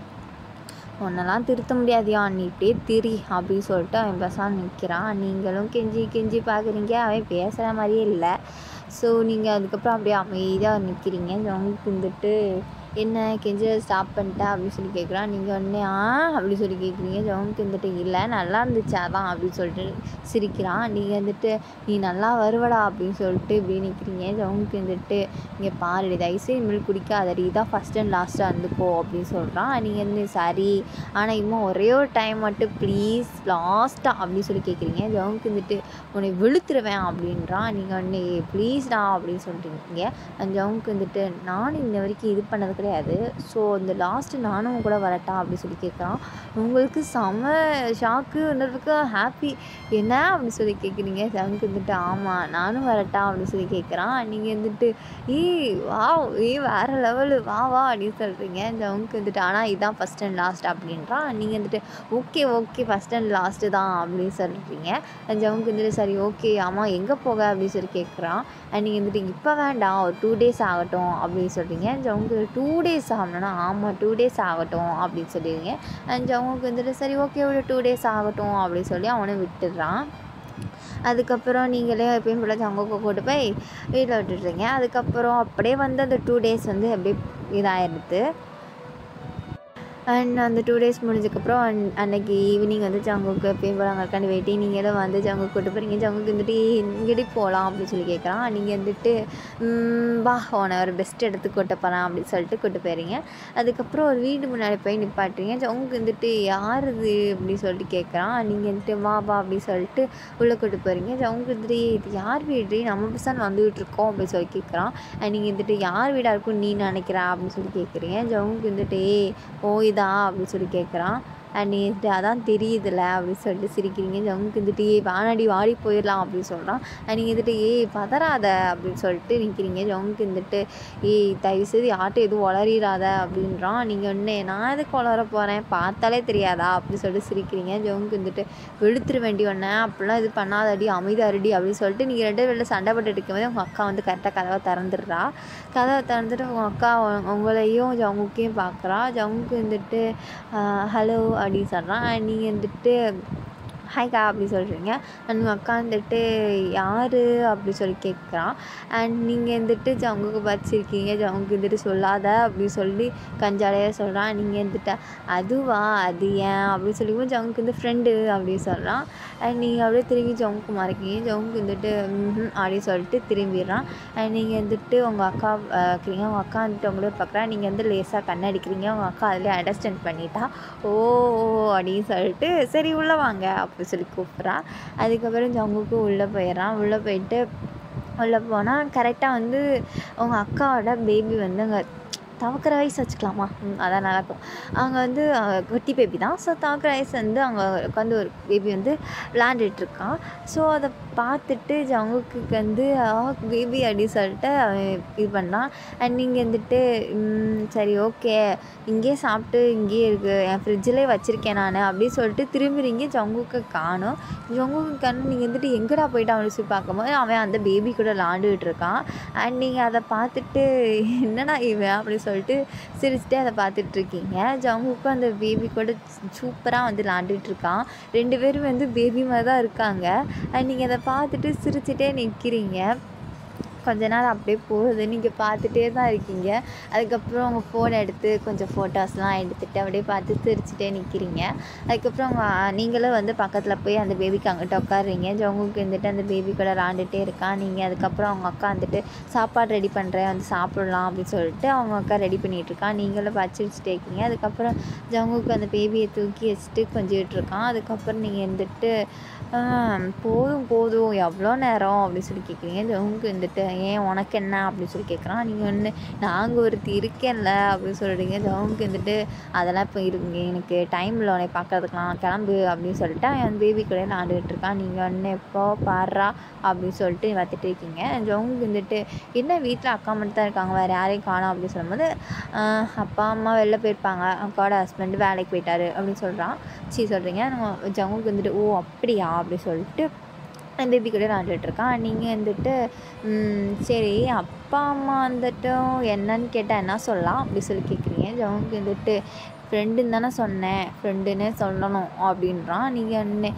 உன்னெல்லாம் திருத்த முடியாதியா நீ இப்படியே திரி அப்படின்னு சொல்லிட்டு அவன் பஸ்ஸாக நிற்கிறான் நீங்களும் கெஞ்சி கெஞ்சி பார்க்குறீங்க அவன் பேசுகிற மாதிரியே இல்லை ஸோ நீங்கள் அதுக்கப்புறம் அப்படியே அமைதியாக நிற்கிறீங்க ஜங்குக்கு வந்துட்டு என்ன கெஞ்ச ஸ்டாப் பண்ணிட்டேன் அப்படின்னு சொல்லி கேட்குறான் நீங்கள் உடனே ஆ அப்படி சொல்லி கேட்குறீங்க ஜவுனுக்கு வந்துட்டு இல்லை நல்லா இருந்துச்சு அதான் அப்படின்னு சொல்லிட்டு சிரிக்கிறான் நீங்கள் வந்துட்டு நீ நல்லா வருவடா அப்படின்னு சொல்லிட்டு இப்படி நிற்கிறீங்க ஜவுனுக்கு வந்துட்டு இங்கே பாருடி தயவுசெய்து இனிமேல் குடிக்காதடி இதான் ஃபஸ்ட் அண்ட் லாஸ்ட்டாக இருந்துக்கோ அப்படின்னு சொல்கிறான் நீங்கள் வந்து சரி ஆனால் இன்னும் ஒரே ஒரு டைம் மட்டும் ப்ளீஸ் லாஸ்ட்டாக அப்படின்னு சொல்லி கேட்குறீங்க ஜவுனுக்கு வந்துட்டு உன்னை வெளுத்துருவேன் அப்படின்றான் நீங்கள் உடனே ப்ளீஸ்டா அப்படின்னு சொல்கிறீங்க அந்த ஜவுனுக்கு வந்துட்டு நானும் இன்ன வரைக்கும் இது பண்ணது கிடையாது ஸோ இந்த லாஸ்ட்டு நானும் உன் கூட வரட்டா அப்படின்னு சொல்லி கேட்குறான் உங்களுக்கு செம ஷாக்கு இன்னொருக்கு ஹாப்பி என்ன அப்படின்னு சொல்லி கேட்குறீங்க ஜவுனுக்கு வந்துட்டு ஆமாம் நானும் வரட்டா அப்படின்னு சொல்லி கேட்குறான் நீங்கள் வந்துட்டு ஏய் வா ஏய் வேறு லெவலு வா வா அப்படின்னு சொல்கிறீங்க ஜவுனுக்கு வந்துட்டு ஆனால் இதுதான் ஃபஸ்ட் அண்ட் லாஸ்ட் அப்படின்றான் நீங்கள் வந்துட்டு okay okay first and last தான் அப்படின்னு சொல்கிறீங்க ஜவுனுக்கு வந்துட்டு சரி ஓகே ஆமாம் எங்கே போக அப்படின்னு சொல்லி கேட்குறான் அண்ட் நீங்கள் வந்துட்டு இப்போ வேண்டாம் ஒரு டூ டேஸ் ஆகட்டும் அப்படின்னு சொல்கிறீங்க ஜவுனுக்கு டூ டேஸ் ஆகணும்னா ஆமாம் டூ டேஸ் ஆகட்டும் அப்படின்னு சொல்லிடுங்க அண்ட் ஜவுனுக்கு வந்துட்டு சரி ஓகே ஒரு டூ டேஸ் ஆகட்டும் அப்படின்னு சொல்லி அவனை விட்டுடுறான் அதுக்கப்புறம் நீங்களே எப்பயும் போல ஜங்குக்கு கூட்டு போய் வீட்டில் விட்டுடுறீங்க அதுக்கப்புறம் அப்படியே வந்து அந்த டூ டேஸ் வந்து அப்படியே இதாகிடுது அண்ட் அந்த டூ டேஸ் முடிஞ்சதுக்கப்புறம் அன் அன்னைக்கு ஈவினிங் வந்து ஜங்குக்கு எப்பயும் போல அங்கே இருக்காண்டு வெயிட்டிங் நீங்கள் தான் வந்து ஜங்குக்கு கூட்டு போகிறீங்க ஜங்குக்கு வந்துட்டு இங்கிட்டு போகலாம் அப்படின்னு சொல்லி கேட்குறான் நீங்கள் வந்துட்டு "ம், வா உன்னை ஒரு பெஸ்ட் இடத்துக்கு கூட்ட போகலாம் அப்படின்னு சொல்லிட்டு கூட்டு போயிடுறீங்க அதுக்கப்புறம் ஒரு வீடு முன்னாடி போய் நிப்பாட்டுறீங்க ஜங்குக்கு வந்துட்டு யார் இது அப்படின்னு சொல்லிட்டு கேட்குறான் நீங்கள் வந்துட்டு வா வா அப்படின்னு சொல்லிட்டு உள்ளே கூட்டு போகிறீங்க ஜங்குக்கு வந்துட்டு "ஏய், இது யார் வீடு நம்ம பசங்க வந்துகிட்டு இருக்கோம் அப்படின்னு சொல்லி கேட்குறான் நீங்கள் வந்துட்டு யார் வீடாக இருக்கும் நீ நினைக்கிறா அப்படின்னு சொல்லி கேட்குறீங்க ஜவுனுக்கு வந்துட்டு ஏய் ஓ இதா அப்படின்னு சொல்லி கேட்குறான் அண்ட் வந்துட்டு அதான் தெரியுதுல்ல அப்படின்னு சொல்லிட்டு சிரிக்கிறீங்க ஜவுனுக்கு வந்துட்டு ஏய் வானாடி வாடி போயிடலாம் அப்படின்னு சொல்கிறான் அண்ட் நீங்கள் வந்துட்டு ஏய் பதறாத அப்படின்னு சொல்லிட்டு நிற்கிறீங்க ஜவுனுக்கு வந்துட்டு ஏய் தயவுசெய்து யார்கிட்ட எதுவும் வளரிடாத அப்படின்றான் நீங்கள் ஒன்று நான் எதுக்கு வளர போகிறேன் பார்த்தாலே தெரியாதா அப்படின்னு சொல்லிட்டு சிரிக்கிறீங்க ஜவுனுக்கு வந்துட்டு வெளுத்துற வேண்டி ஒன்று அப்படிலாம் இது பண்ணாதடி அமைதியாருடி அப்படின்னு சொல்லிட்டு நீங்கள் ரெண்டு வெளில சண்டை போட்டு இருக்கும்போது உங்கள் அக்கா வந்து கரெக்டாக கதவை திறந்துடுறா கதவை திறந்துட்டு உங்கள் அக்கா உ- உங்களையும் ஜவுனுக்கையும் பார்க்குறா ஜவுனுக்கு வந்துட்டு ஹலோ அப்படின்னு சொல்கிறான் நீங்கள் வந்துட்டு ஹாய்க்கா அப்படி சொல்கிறீங்க அண்ட் உங்கள் அக்கா வந்துட்டு யார் அப்படி சொல்லி கேட்குறான் அண்ட் நீங்கள் வந்துட்டு ஜவுங்குக்கு வச்சிருக்கீங்க ஜவுங்குக்கு வந்துட்டு சொல்லாத அப்படி சொல்லி கஞ்சாலையாக சொல்கிறான் நீங்கள் வந்துட்டு அதுவா அது ஏன் அப்படி சொல்லிவும் ஜவுங்குக்கு வந்து ஃப்ரெண்டு அப்படி சொல்கிறான் அண்ட் நீங்கள் அப்படியே திரும்பி ஜவுங்குக்கு மறைக்கீங்க ஜவுங்குக்கு வந்துட்டு ம்ஹும் அப்படின்னு சொல்லிட்டு திரும்பிடுறான் அண்ட் நீங்கள் வந்துட்டு உங்கள் அக்கா அஹ், இருக்கிறீங்க உங்கள் அக்கா வந்துட்டு உங்களே பார்க்குறா நீங்கள் வந்து லேசாக கண்ணடிக்கிறீங்க உங்கள் அக்கா அதிலே அண்டர்ஸ்டாண்ட் பண்ணிட்டா ஓ ஓ, அப்படின்னு சொல்லிட்டு சரி உள்ளே வாங்க அப்படி சொல்லி கூப்பிட்றா அதுக்கப்புறம் ஜங்குக்கு உள்ளே போயிடுறான் உள்ளே போயிட்டு உள்ளே போனால் கரெக்டாக வந்து உங்கள் அக்காவோட பேபி வந்து அங்கே தவக்கிற வயசு வச்சுக்கலாமா ம், அதான் நல்லாயிருக்கும் அவங்க வந்து அஹ், குட்டி பேபி தான் ஸோ தவக்கிற வயசு வந்து அங்கே உட்காந்து ஒரு பேபி வந்து விளாண்டுட்டு இருக்கான் ஸோ அதை பார்த்துட்டு ஜங்குக்கு வந்து பேபி அப்படின்னு சொல்லிட்டு அவன் இது பண்ணான் அண்ட் நீங்கள் வந்துட்டு "ம், சரி ஓகே இங்கேயே சாப்பிட்டு இங்கேயே இருக்குது என் ஃப்ரிட்ஜிலே வச்சுருக்கேன் நான் அப்படின்னு சொல்லிட்டு திரும்புறீங்க ஜங்குக்கு காணும் ஜங்குக்கு கண்ணு நீங்கள் வந்துட்டு எங்கடா போயிட்டு அவனை சொல்லி பார்க்கும்போது அவன் அந்த பேபி கூட விளாண்டுட்டு இருக்கான் அண்ட் நீங்கள் அதை பார்த்துட்டு என்னடா இவன் அப்படின்னு சொல்லிட்டு சிரிச்சுட்டே அதை பார்த்துட்டு இருக்கீங்க ஜங்குக்கும் அந்த பேபி கூட சூப்பராக வந்து விளாண்டுட்டு இருக்கான் ரெண்டு பேரும் வந்து பேபி மாதிரி தான் இருக்காங்க அண்ட் நீங்கள் அதை பார்த்துட்டு சிரிச்சுட்டே நிற்கிறீங்க கொஞ்ச நேரம் அப்படியே போகுது நீங்கள் பார்த்துட்டே தான் இருக்கீங்க அதுக்கப்புறம் உங்கள் ஃபோன் எடுத்து கொஞ்சம் ஃபோட்டோஸ்லாம் எடுத்துகிட்டு அப்படியே பார்த்து சிரிச்சுட்டே நிற்கிறீங்க அதுக்கப்புறம் உங்கள் நீங்களும் வந்து பக்கத்தில் போய் அந்த பேபிக்கு அங்கிட்ட உட்காடுறீங்க ஜவுங்குக்கு வந்துட்டு அந்த பேபி கூட விளாண்டுட்டே இருக்கான் நீங்கள் அதுக்கப்புறம் அவங்க அக்கா வந்துட்டு சாப்பாடு ரெடி பண்ணுறேன் வந்து சாப்பிட்லாம் அப்படின்னு சொல்லிட்டு அவங்க அக்கா ரெடி பண்ணிகிட்டு இருக்கான் நீங்களும் பச்சிரிச்சுட்டே இருக்கீங்க அதுக்கப்புறம் ஜவுங்குக்கு அந்த பேபியை தூக்கி வச்சுட்டு கொஞ்சிட்டு இருக்கான் அதுக்கப்புறம் நீங்கள் வந்துட்டு "ஆம், போதும் போதும் எவ்வளோ நேரம் அப்படின்னு சொல்லி கேட்குறீங்க ஜவுங்குக்கு வந்துட்டு ஏன் உனக்கு என்ன அப்படின்னு சொல்லி கேட்குறான் நீங்கள் ஒன்று நாங்கள் ஒருத்தி இருக்கேன்ல அப்படின்னு சொல்கிறீங்க ஜவுங்குக்கு வந்துட்டு அதெல்லாம் இப்போ இருக்குங்க எனக்கு டைம் இல்லை உன்னை பார்க்கறதுக்குலாம் கிளம்பு அப்படின்னு சொல்லிட்டு அவன் பேபி கூட விளாண்டுட்டு இருக்கான் நீங்கள் ஒன்று எப்போ பாடுறா அப்படின்னு சொல்லிட்டு பார்த்துட்டு இருக்கீங்க ஜவுங்குக்கு வந்துட்டு என்ன வீட்டில் அக்கா மட்டும் தான் இருக்காங்க வேறு யாரையும் காணோம் அப்படின்னு சொல்லும்போது "ஆஹ், அப்பா அம்மா வெளில போயிருப்பாங்க அக்காவோட ஹஸ்பண்ட் வேலைக்கு போயிட்டாரு அப்படின்னு சொல்கிறான் சீ சொல்கிறீங்க ஜவுங்குக்கு வந்துட்டு ஓ அப்படியா அப்படி சொல்லிட்டு அந்த பேபி கூட விளாண்டுட்டு இருக்கான் நீங்கள் வந்துட்டு "ம், சரி அப்பா அம்மா வந்துட்டும் என்னன்னு கேட்டால் என்ன சொல்லலாம் அப்படி சொல்லி கேட்குறீங்க ஜவுனுக்கு வந்துட்டு ஃப்ரெண்டுன்னு தானே சொன்னேன் ஃப்ரெண்டுன்னே சொல்லணும் அப்படின்றான் நீங்கள் என்ன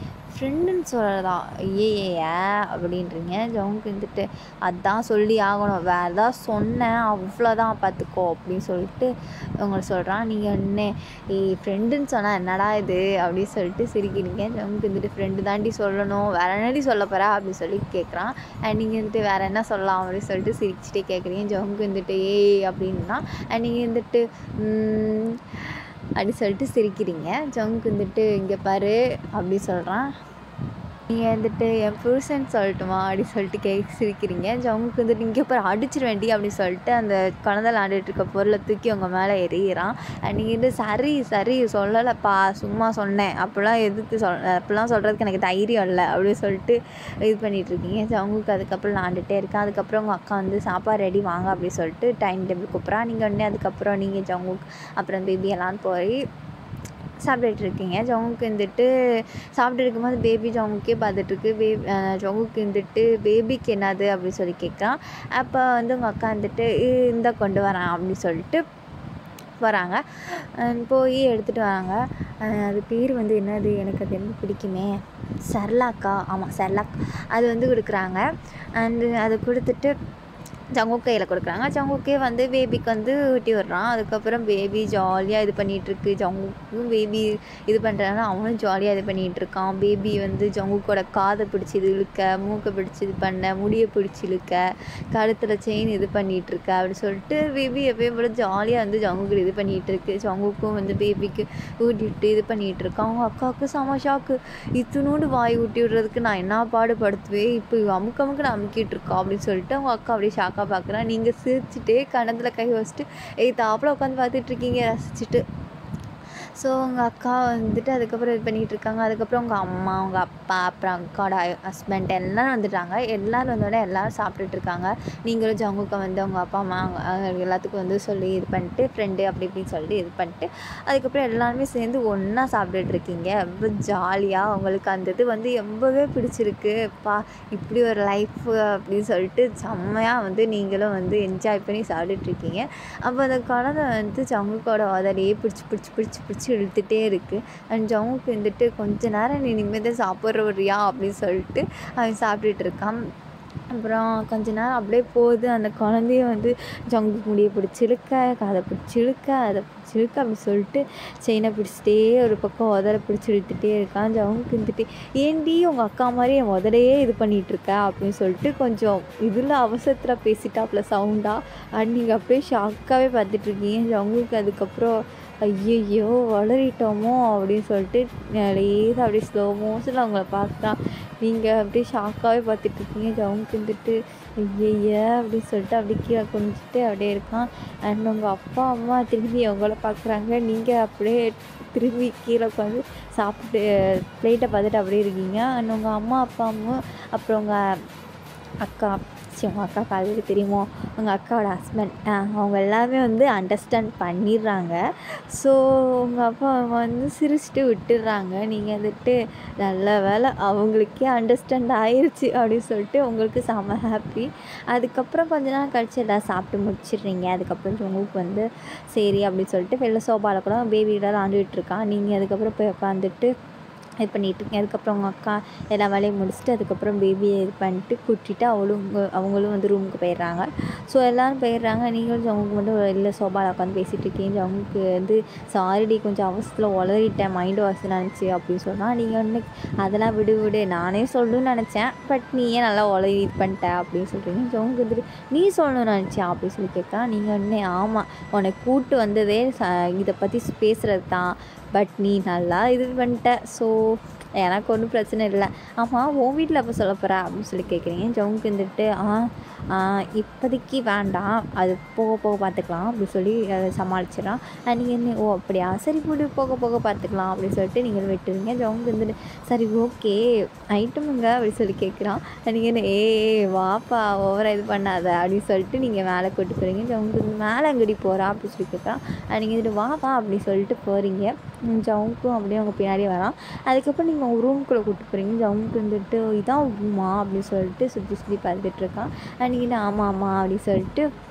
ஃப்ரெண்டுன்னு சொல்லதா ஐயையே அப்படின்றீங்க ஜவுக்கு வந்துட்டு அதான் சொல்லி ஆகணும் வேறு ஏதாவது சொன்னேன் அவ்வளோதான் பார்த்துக்கோ அப்படின்னு சொல்லிட்டு உங்களை சொல்கிறான் நீங்கள் என்ன ஏய் ஃப்ரெண்டுன்னு சொன்னால் என்னடா இது அப்படின்னு சொல்லிட்டு சிரிக்கிறீங்க ஜவுக்கு வந்துட்டு ஃப்ரெண்டு தாண்டி சொல்லணும் வேற என்னடி சொல்ல போகிறா அப்படின்னு சொல்லி கேட்குறான் அண்ட் நீங்கள் வந்துட்டு வேறு என்ன சொல்லலாம் அப்படின்னு சொல்லிட்டு சிரிச்சுட்டே கேட்குறீங்க ஜவுக்கு வந்துட்டு ஏய் அப்படின்னா அண்ட் நீங்கள் வந்துட்டு "ம், அப்படி சொல்லிட்டு சிரிக்கிறீங்க ஜவுக்கு வந்துட்டு இங்கே பாரு அப்படி சொல்கிறான் நீங்கள் வந்துட்டு என் புருஷன் சொல்லட்டுமா அப்படி சொல்லிட்டு கே சிரிக்கிறீங்க ஜவுக்கு வந்துட்டு இங்கே போய் அடிச்சிருவேண்டி அப்படின்னு சொல்லிட்டு அந்த குழந்தை விளாண்டுட்டு இருக்க பொருளை தூக்கி உங்க மேலே எறிகிறான் நீங்கள் வந்து சரி சரி சொல்லலைப்பா சும்மா சொன்னேன் அப்படிலாம் எதுக்கு சொல் அப்படிலாம் சொல்கிறதுக்கு எனக்கு தைரியம் இல்லை அப்படின்னு சொல்லிட்டு இது பண்ணிட்டு இருக்கீங்க ஜவுங்குக்கு அதுக்கப்புறம் விளாண்டுட்டே இருக்கேன் அதுக்கப்புறம் உங்கள் அக்கா வந்து சாப்பாடு ரெடி வாங்க அப்படின்னு சொல்லிட்டு டைம் டேபிள் கூப்பிட்றா நீங்கள் உடனே அதுக்கப்புறம் நீங்கள் ஜவுங்குக்கு அப்புறம் பேபி எல்லாம் போய் சாப்பிட்டுட்டு இருக்கீங்க ஜவுங்குக்கு வந்துட்டு சாப்பிட்டு இருக்கும்போது பேபி ஜவுங்குக்கே பார்த்துட்ருக்கு பேபி ஜவுங்குக்கு வந்துட்டு பேபிக்கு என்னது அப்படின்னு சொல்லி கேட்குறான் அப்போ வந்து உங்கள் அக்கா வந்துட்டு "இ- இந்தா கொண்டு வரேன் அப்படின்னு சொல்லிட்டு வராங்க அஹ் போய் எடுத்துகிட்டு வராங்க அஹ் அது பேர் வந்து என்னது எனக்கு அது ரொம்ப பிடிக்குமே சர்லாக்கா ஆமாம் சர்லாக் அது வந்து கொடுக்குறாங்க அண்டு அதை கொடுத்துட்டு ஜங்கு கையில் கொடுக்குறாங்க ஜங்குக்கே வந்து பேபிக்கு வந்து ஊட்டி விடுறான் அதுக்கப்புறம் பேபி ஜாலியாக இது பண்ணிகிட்ருக்கு ஜங்குக்கும் பேபி இது பண்ணுறாங்க அவனும் ஜாலியாக இது பண்ணிகிட்டு இருக்கான் பேபி வந்து ஜங்குக்கோட காதை பிடிச்சி இது இழுக்க மூக்கை பிடிச்சி இது பண்ண முடியை பிடிச்சி இழுக்க கழுத்தில் செயின் இது பண்ணிகிட்டு இருக்க அப்படி சொல்லிட்டு பேபி எப்பயும் போல ஜாலியாக வந்து ஜங்குக்கு இது பண்ணிகிட்டு இருக்கு ஜங்குக்கும் வந்து பேபிக்கு ஊட்டிவிட்டு இது பண்ணிகிட்டு இருக்கான் அவங்க அக்காவுக்கு செம ஷாக்கு இத்தினோண்டு வாய் ஊட்டி விடுறதுக்கு நான் என்ன பாடுபடுத்துவேன் இப்போ இவ அமுக்கு அமுக்கு நான் அமுக்கிட்டு இருக்கா அப்படின்னு சொல்லிட்டு அவங்க அக்கா அப்படியே ஷாக்காக பார்க்குறான் நீங்கள் சிரிச்சுட்டே கணத்தில் கை வச்சுட்டு ஏய் தாப்பில் உட்காந்து பார்த்துட்டு இருக்கீங்க ரசிச்சுட்டு ஸோ உங்கள் அக்கா வந்துட்டு அதுக்கப்புறம் இது பண்ணிகிட்டு இருக்காங்க அதுக்கப்புறம் உங்கள் அம்மா உங்கள் அப்பா அப்புறம் அக்காவோட ஹஸ்பண்ட் எல்லோரும் வந்துட்டாங்க எல்லோரும் வந்தோடனே எல்லோரும் சாப்பிட்டுட்டு இருக்காங்க நீங்களும் ஜங்குக்கா வந்து அவங்க அப்பா அம்மா அவங்க அவங்க எல்லாத்துக்கும் வந்து சொல்லி இது பண்ணிட்டு ஃப்ரெண்டு அப்படி இப்படின்னு சொல்லிட்டு இது பண்ணிட்டு அதுக்கப்புறம் எல்லாருமே சேர்ந்து ஒன்றா சாப்பிட்டுட்டு இருக்கீங்க ரொம்ப ஜாலியாக உங்களுக்கு அந்த இது வந்து ரொம்பவே பிடிச்சிருக்கு பா இப்படி ஒரு லைஃப் அப்படின்னு சொல்லிட்டு செம்மையாக வந்து நீங்களும் வந்து என்ஜாய் பண்ணி சாப்பிட்டுட்டு இருக்கீங்க அப்போ அந்த குழந்தை வந்து ஜங்குக்கோட உதலையே பிடிச்சி பிடிச்சி பிடிச்சி பிடிச்சி இழுத்துட்டே இருக்குது அண்ட் ஜங்குக்கு வந்துட்டு கொஞ்ச நேரம் நீ நிம்மதியாக சாப்பிட்றியா அப்படின்னு சொல்லிட்டு அவன் சாப்பிட்டுட்டு இருக்கான் அப்புறம் கொஞ்ச நேரம் அப்படியே போகுது அந்த குழந்தைய வந்து ஜங்கு முடியை பிடிச்சி இழுக்க காதை பிடிச்சி இழுக்க அதை பிடிச்சி இழுக்க அப்படி சொல்லிட்டு செயினை பிடிச்சிட்டே ஒரு பக்கம் உதற பிடிச்சி இழுத்துட்டே இருக்கான் ஜவுக்கு இருந்துட்டு ஏன்டி உங்கள் அக்கா மாதிரி என் உதடையே இது பண்ணிகிட்டு இருக்க அப்படின்னு சொல்லிட்டு கொஞ்சம் இதில் அவசரத்தில் பேசிட்டாப்புல சவுண்டாக அண்ட் நீங்கள் அப்படியே ஷாக்காகவே பார்த்துட்ருக்கீங்க ஜவுங்களுக்கு அதுக்கப்புறம் ஐயையோ வளரிட்டோமோ அப்படின்னு சொல்லிட்டு லேசாக அப்படியே ஸ்லோ மோஷனில் அவங்கள பார்த்தா நீங்கள் அப்படியே ஷாக்காகவே பார்த்துட்ருக்கீங்க ஜவுனுக்கு இருந்துட்டு ஐயய்ய அப்படின்னு சொல்லிட்டு அப்படியே கீழே குனிஞ்சிட்டு அப்படியே இருக்கான் அண்ட் உங்கள் அப்பா அம்மா திரும்பி அவங்கள பார்க்குறாங்க நீங்கள் அப்படியே திரும்பி கீழே உட்காந்து சாப்பிட்டு பிளேட்டை பார்த்துட்டு அப்படியே இருக்கீங்க அண்ட் உங்கள் அம்மா அப்பா அம்மா அப்புறம் உங்கள் அக்கா சி உங்கள் அக்கா காலையில் தெரியுமோ உங்கள் அக்காவோட ஹஸ்பண்ட் அவங்க எல்லாமே வந்து அண்டர்ஸ்டாண்ட் பண்ணிடுறாங்க ஸோ உங்கள் அப்பா அம்மா வந்து சிரிச்சுட்டு விட்டுடுறாங்க நீங்கள் வந்துட்டு நல்ல வேலை அவங்களுக்கே அண்டர்ஸ்டாண்ட் ஆயிருச்சு அப்படின்னு சொல்லிட்டு உங்களுக்கு செம ஹாப்பி அதுக்கப்புறம் கொஞ்ச நாள் கழிச்சு எல்லாம் சாப்பிட்டு முடிச்சிடுறீங்க அதுக்கப்புறம் உங்களுக்கு வந்து சரி அப்படின்னு சொல்லிட்டு வெளில சோபாவில் கூட பேபியோட விளாண்டுட்டு இருக்கான் நீங்கள் அதுக்கப்புறம் போய் உட்காந்துட்டு இது பண்ணிட்டு இருக்கேன் அதுக்கப்புறம் அவங்க அக்கா எல்லா வேலையும் முடிச்சுட்டு அதுக்கப்புறம் பேபியை இது பண்ணிட்டு கூட்டிட்டு அவளும் உங்க- அவங்களும் வந்து ரூமுக்கு போயிடுறாங்க ஸோ எல்லோரும் போயிடுறாங்க நீங்களும் அவங்களுக்கு மட்டும் இல்லை சோபாவில் உட்காந்து பேசிகிட்டு இருக்கீங்க அவங்களுக்கு வந்து சாரிடி கொஞ்சம் அவசரத்தில் உளறிட்டேன் மைண்டு வாசம் நினச்சி அப்படின்னு சொன்னால் நீங்கள் வந்து அதெல்லாம் விடு விடு நானே சொல்லணும்னு நினச்சேன் பட் நீ ஏன் நல்லா உளறி இது பண்ணிட்ட அப்படின்னு சொல்கிறீங்க ஜவுங்க வந்துட்டு நீ சொல்லணும்னு நினச்சியா அப்படின்னு சொல்லி கேட்குறான் நீங்கள் உடனே ஆமாம் உன்னை கூட்டு வந்ததே ச இதை பற்றி பேசுகிறது தான் பட் நீ நல்லா இது பண்ணிட்ட ஸோ எனக்கு ஒன்றும் பிரச்சனை இல்லை ஆமாம் உன் வீட்டில் அப்போ சொல்ல போகிற அப்படின்னு சொல்லி கேட்குறீங்க ஜவுக்கு வந்துட்டு ஆ ஆ, இப்போதைக்கு வேண்டாம் அது போக போக பார்த்துக்கலாம் அப்படின்னு சொல்லி அதை சமாளிச்சிடறான் நீங்கள் என்ன ஓ அப்படியா சரி முடி போக போக பார்த்துக்கலாம் அப்படின்னு சொல்லிட்டு நீங்கள் விட்டுருங்க ஜவுக்கு வந்துட்டு சரி ஓகே ஐட்டமுங்க அப்படின்னு சொல்லி கேட்குறான் நீங்கள் என்ன ஏ வாப்பா ஓவராக இது பண்ணாத அப்படின்னு சொல்லிட்டு நீங்கள் மேலே கூட்டு போகிறீங்க ஜவுக்கு வந்து மேலே அங்கடி போகிறா அப்படின்னு சொல்லி கேட்குறான் நீங்கள் வந்துட்டு வாப்பா அப்படி சொல்லிட்டு போகிறீங்க ஜவுக்கும் அப்படியே அவங்க பின்னாடி வரான் அதுக்கப்புறம் நீங்கள் உங்கள் ரூம்குள்ளே கூப்பிட்டு போகிறீங்க ஜவுக்கு வந்துட்டு இதான் ரூமா அப்படின்னு சொல்லிட்டு சுற்றி சுற்றி பார்த்துட்டு இருக்கான் நீங்கள் ஆமாம் ஆமாம் அப்படின்னு சொல்லிட்டு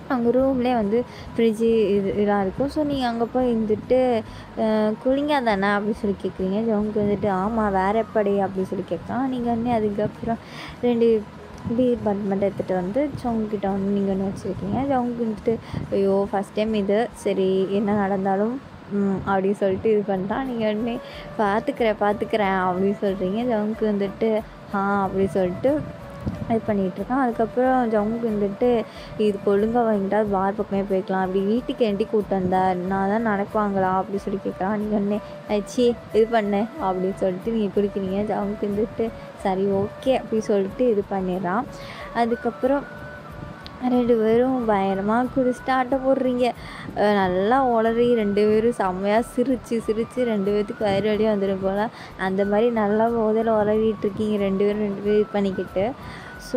அவங்க ரூம்லேயே வந்து ஃப்ரிட்ஜு இது இதெல்லாம் இருக்கும் ஸோ நீங்கள் அங்கே போய் இருந்துட்டு குளிங்க தானே அப்படின்னு சொல்லி கேட்குறீங்க ஜவுக்கு வந்துட்டு ஆமாம் வேற எப்படி அப்படின்னு சொல்லி கேட்கலாம் நீங்கள் வந்து அதுக்கப்புறம் ரெண்டு பீர் பன் மட்டும் எடுத்துகிட்டு வந்து ஜவுங்கிட்ட வந்து நீங்கள் ஒன்று வச்சுருக்கீங்க ஜவுக்கு வந்துட்டு ஐயோ ஃபஸ்ட் டைம் இது சரி என்ன நடந்தாலும் ம், அப்படின்னு சொல்லிட்டு இது பண்ணுறான் நீங்கள் உடனே பார்த்துக்கிறேன் பார்த்துக்கிறேன் அப்படின்னு சொல்கிறீங்க ஜவுக்கு வந்துட்டு ஆ அப்படி சொல்லிட்டு இது பண்ணிகிட்ருக்கான் அதுக்கப்புறம் ஜவுக்கு வந்துட்டு இதுக்கு ஒழுங்காக வாங்கிட்டா பார் பக்கமே போய்க்கலாம் அப்படி வீட்டுக்கு எண்டி கூட்டு வந்த நான் தான் நடக்குவாங்களா அப்படி சொல்லி கேட்குறான் நீங்கள் உடனே சி இது பண்ணு அப்படின்னு சொல்லிட்டு நீங்கள் குடிக்கிறீங்க ஜவுக்கு வந்துட்டு சரி ஓகே அப்படி சொல்லிட்டு இது பண்ணிடுறான் அதுக்கப்புறம் ரெண்டு பேரும் பயங்கரமாக குடிச்சிட்டு ஆட்ட போடுறீங்க அஹ் நல்லா உளறி ரெண்டு பேரும் செம்மையாக சிரித்து சிரித்து ரெண்டு பேர்த்துக்கு வயிறு வழியாக வந்துடும் போல் அந்த மாதிரி நல்லா போதையில் உளறிட்டு இருக்கீங்க ரெண்டு பேரும் ரெண்டு பேரும் இது பண்ணிக்கிட்டு ஸோ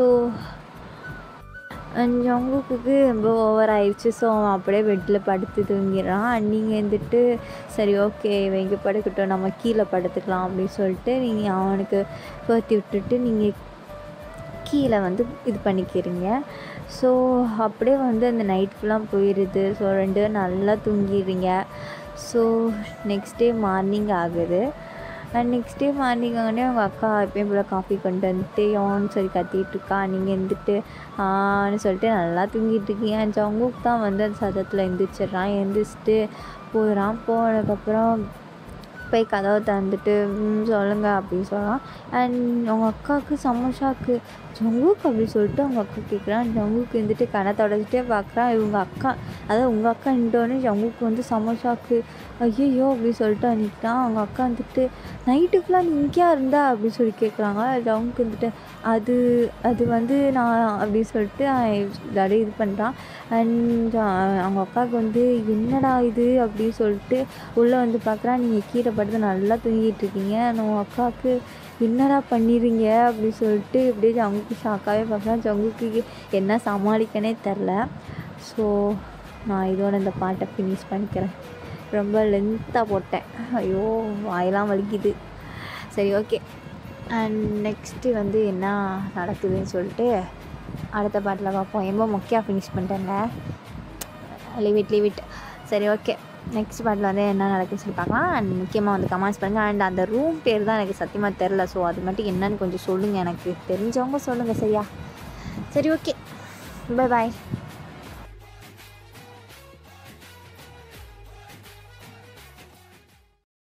ஜங்குக்கு ரொம்ப ஓவர் ஆயிடுச்சு ஸோ அவன் அப்படியே பெட்டில் படுத்து தூங்கிடுறான் நீங்கள் வந்துட்டு சரி ஓகே இவன் இங்கே படுக்கட்டும் நம்ம கீழே படுத்துக்கலாம் அப்படின்னு சொல்லிட்டு நீங்கள் அவனுக்கு போத்தி விட்டுட்டு நீங்கள் கீழே வந்து இது பண்ணிக்கிறீங்க ஸோ அப்படியே வந்து அந்த நைட் ஃபுல்லாக போயிடுது ஸோ ரெண்டு பேரும் நல்லா தூங்கிடுறீங்க ஸோ நெக்ஸ்ட் டே மார்னிங் ஆகுது அண்ட் நெக்ஸ்ட் டே மார்னிங் ஆனே அவங்க அக்கா எப்பயும் போல் காஃபி கொண்டு வந்துட்டு யோன்னு சொல்லி கத்திட்டு இருக்கா நீங்கள் எழுந்துட்டு ஆன்னு சொல்லிட்டு நல்லா தூங்கிட்டு இருக்கீங்க அண்ட் ஜங்குக் தான் வந்து அந்த சத்தத்தில் எழுந்திரிச்சிட்றான் எழுந்திரிச்சிட்டு போயிடறான் போனதுக்கப்புறம் போய் கதவை திறந்துட்டு "ம், சொல்லுங்க அப்படின்னு சொல்லலாம் அண்ட் அவங்க அக்காவுக்கு செம்ம ஷாக்கு ஜங்குக் அப்படி சொல்லிட்டு அவங்க அக்கா கேட்குறான் ஜங்குக்கு வந்துட்டு கண்ணை தொடச்சிட்டே பார்க்குறான் இவங்க அக்கா அதாவது உங்கள் அக்கா நின்றோடனே ஜங்குக்கு வந்து செம்ம ஷாக்கு ஐயோ அப்படி சொல்லிட்டு அன்றைக்கிட்டான் அவங்க அக்கா வந்துட்டு நைட்டு ஃபுல்லாக நீ இங்கேயா இருந்தா அப்படின்னு சொல்லி கேட்குறாங்க ஜங்குக்கு வந்துட்டு அது அது வந்து நான் அப்படி சொல்லிட்டு அப்படியே இது பண்ணுறான் அண்ட் அவங்க அக்காவுக்கு வந்து என்னடா இது அப்படின்னு சொல்லிட்டு உள்ளே வந்து பார்க்குறான் நீங்கள் கீழே படுத்து நல்லா தூங்கிட்டு இருக்கீங்க ஆனால் உங்கள் அக்காவுக்கு என்னடா பண்ணிடுறீங்க அப்படி சொல்லிட்டு இப்படியே ஜங்குக்கு ஷாக்காகவே பார்க்குறேன் ஜங்குக்கு என்ன சமாளிக்கனே தெரில ஸோ நான் இதோட இந்த பாட்டை ஃபினிஷ் பண்ணிக்கிறேன் ரொம்ப லென்த்தாக போட்டேன் ஐயோ வாயெல்லாம் வலிக்குது சரி ஓகே அண்ட் நெக்ஸ்ட்டு வந்து என்ன நடக்குதுன்னு சொல்லிட்டு அடுத்த பாட்டில் பார்ப்போம் ரொம்ப மொக்கையாக ஃபினிஷ் பண்ணிட்டேங்க லீவ் இட் லீவ் இட் சரி ஓகே நெக்ஸ்ட் பாட்டில் வந்து என்ன நடக்குதுன்னு சொல்லி பார்க்கலாம் அண்ட் முக்கியமாக வந்து கமெண்ட்ஸ் பண்ணுங்கள் அண்ட் அந்த ரூம் பேர் தான் எனக்கு சத்தியமாக தெரில ஸோ அது மட்டும் என்னன்னு கொஞ்சம் சொல்லுங்கள் எனக்கு தெரிஞ்சவங்க சொல்லுங்கள் சரியா சரி ஓகே பை பாய்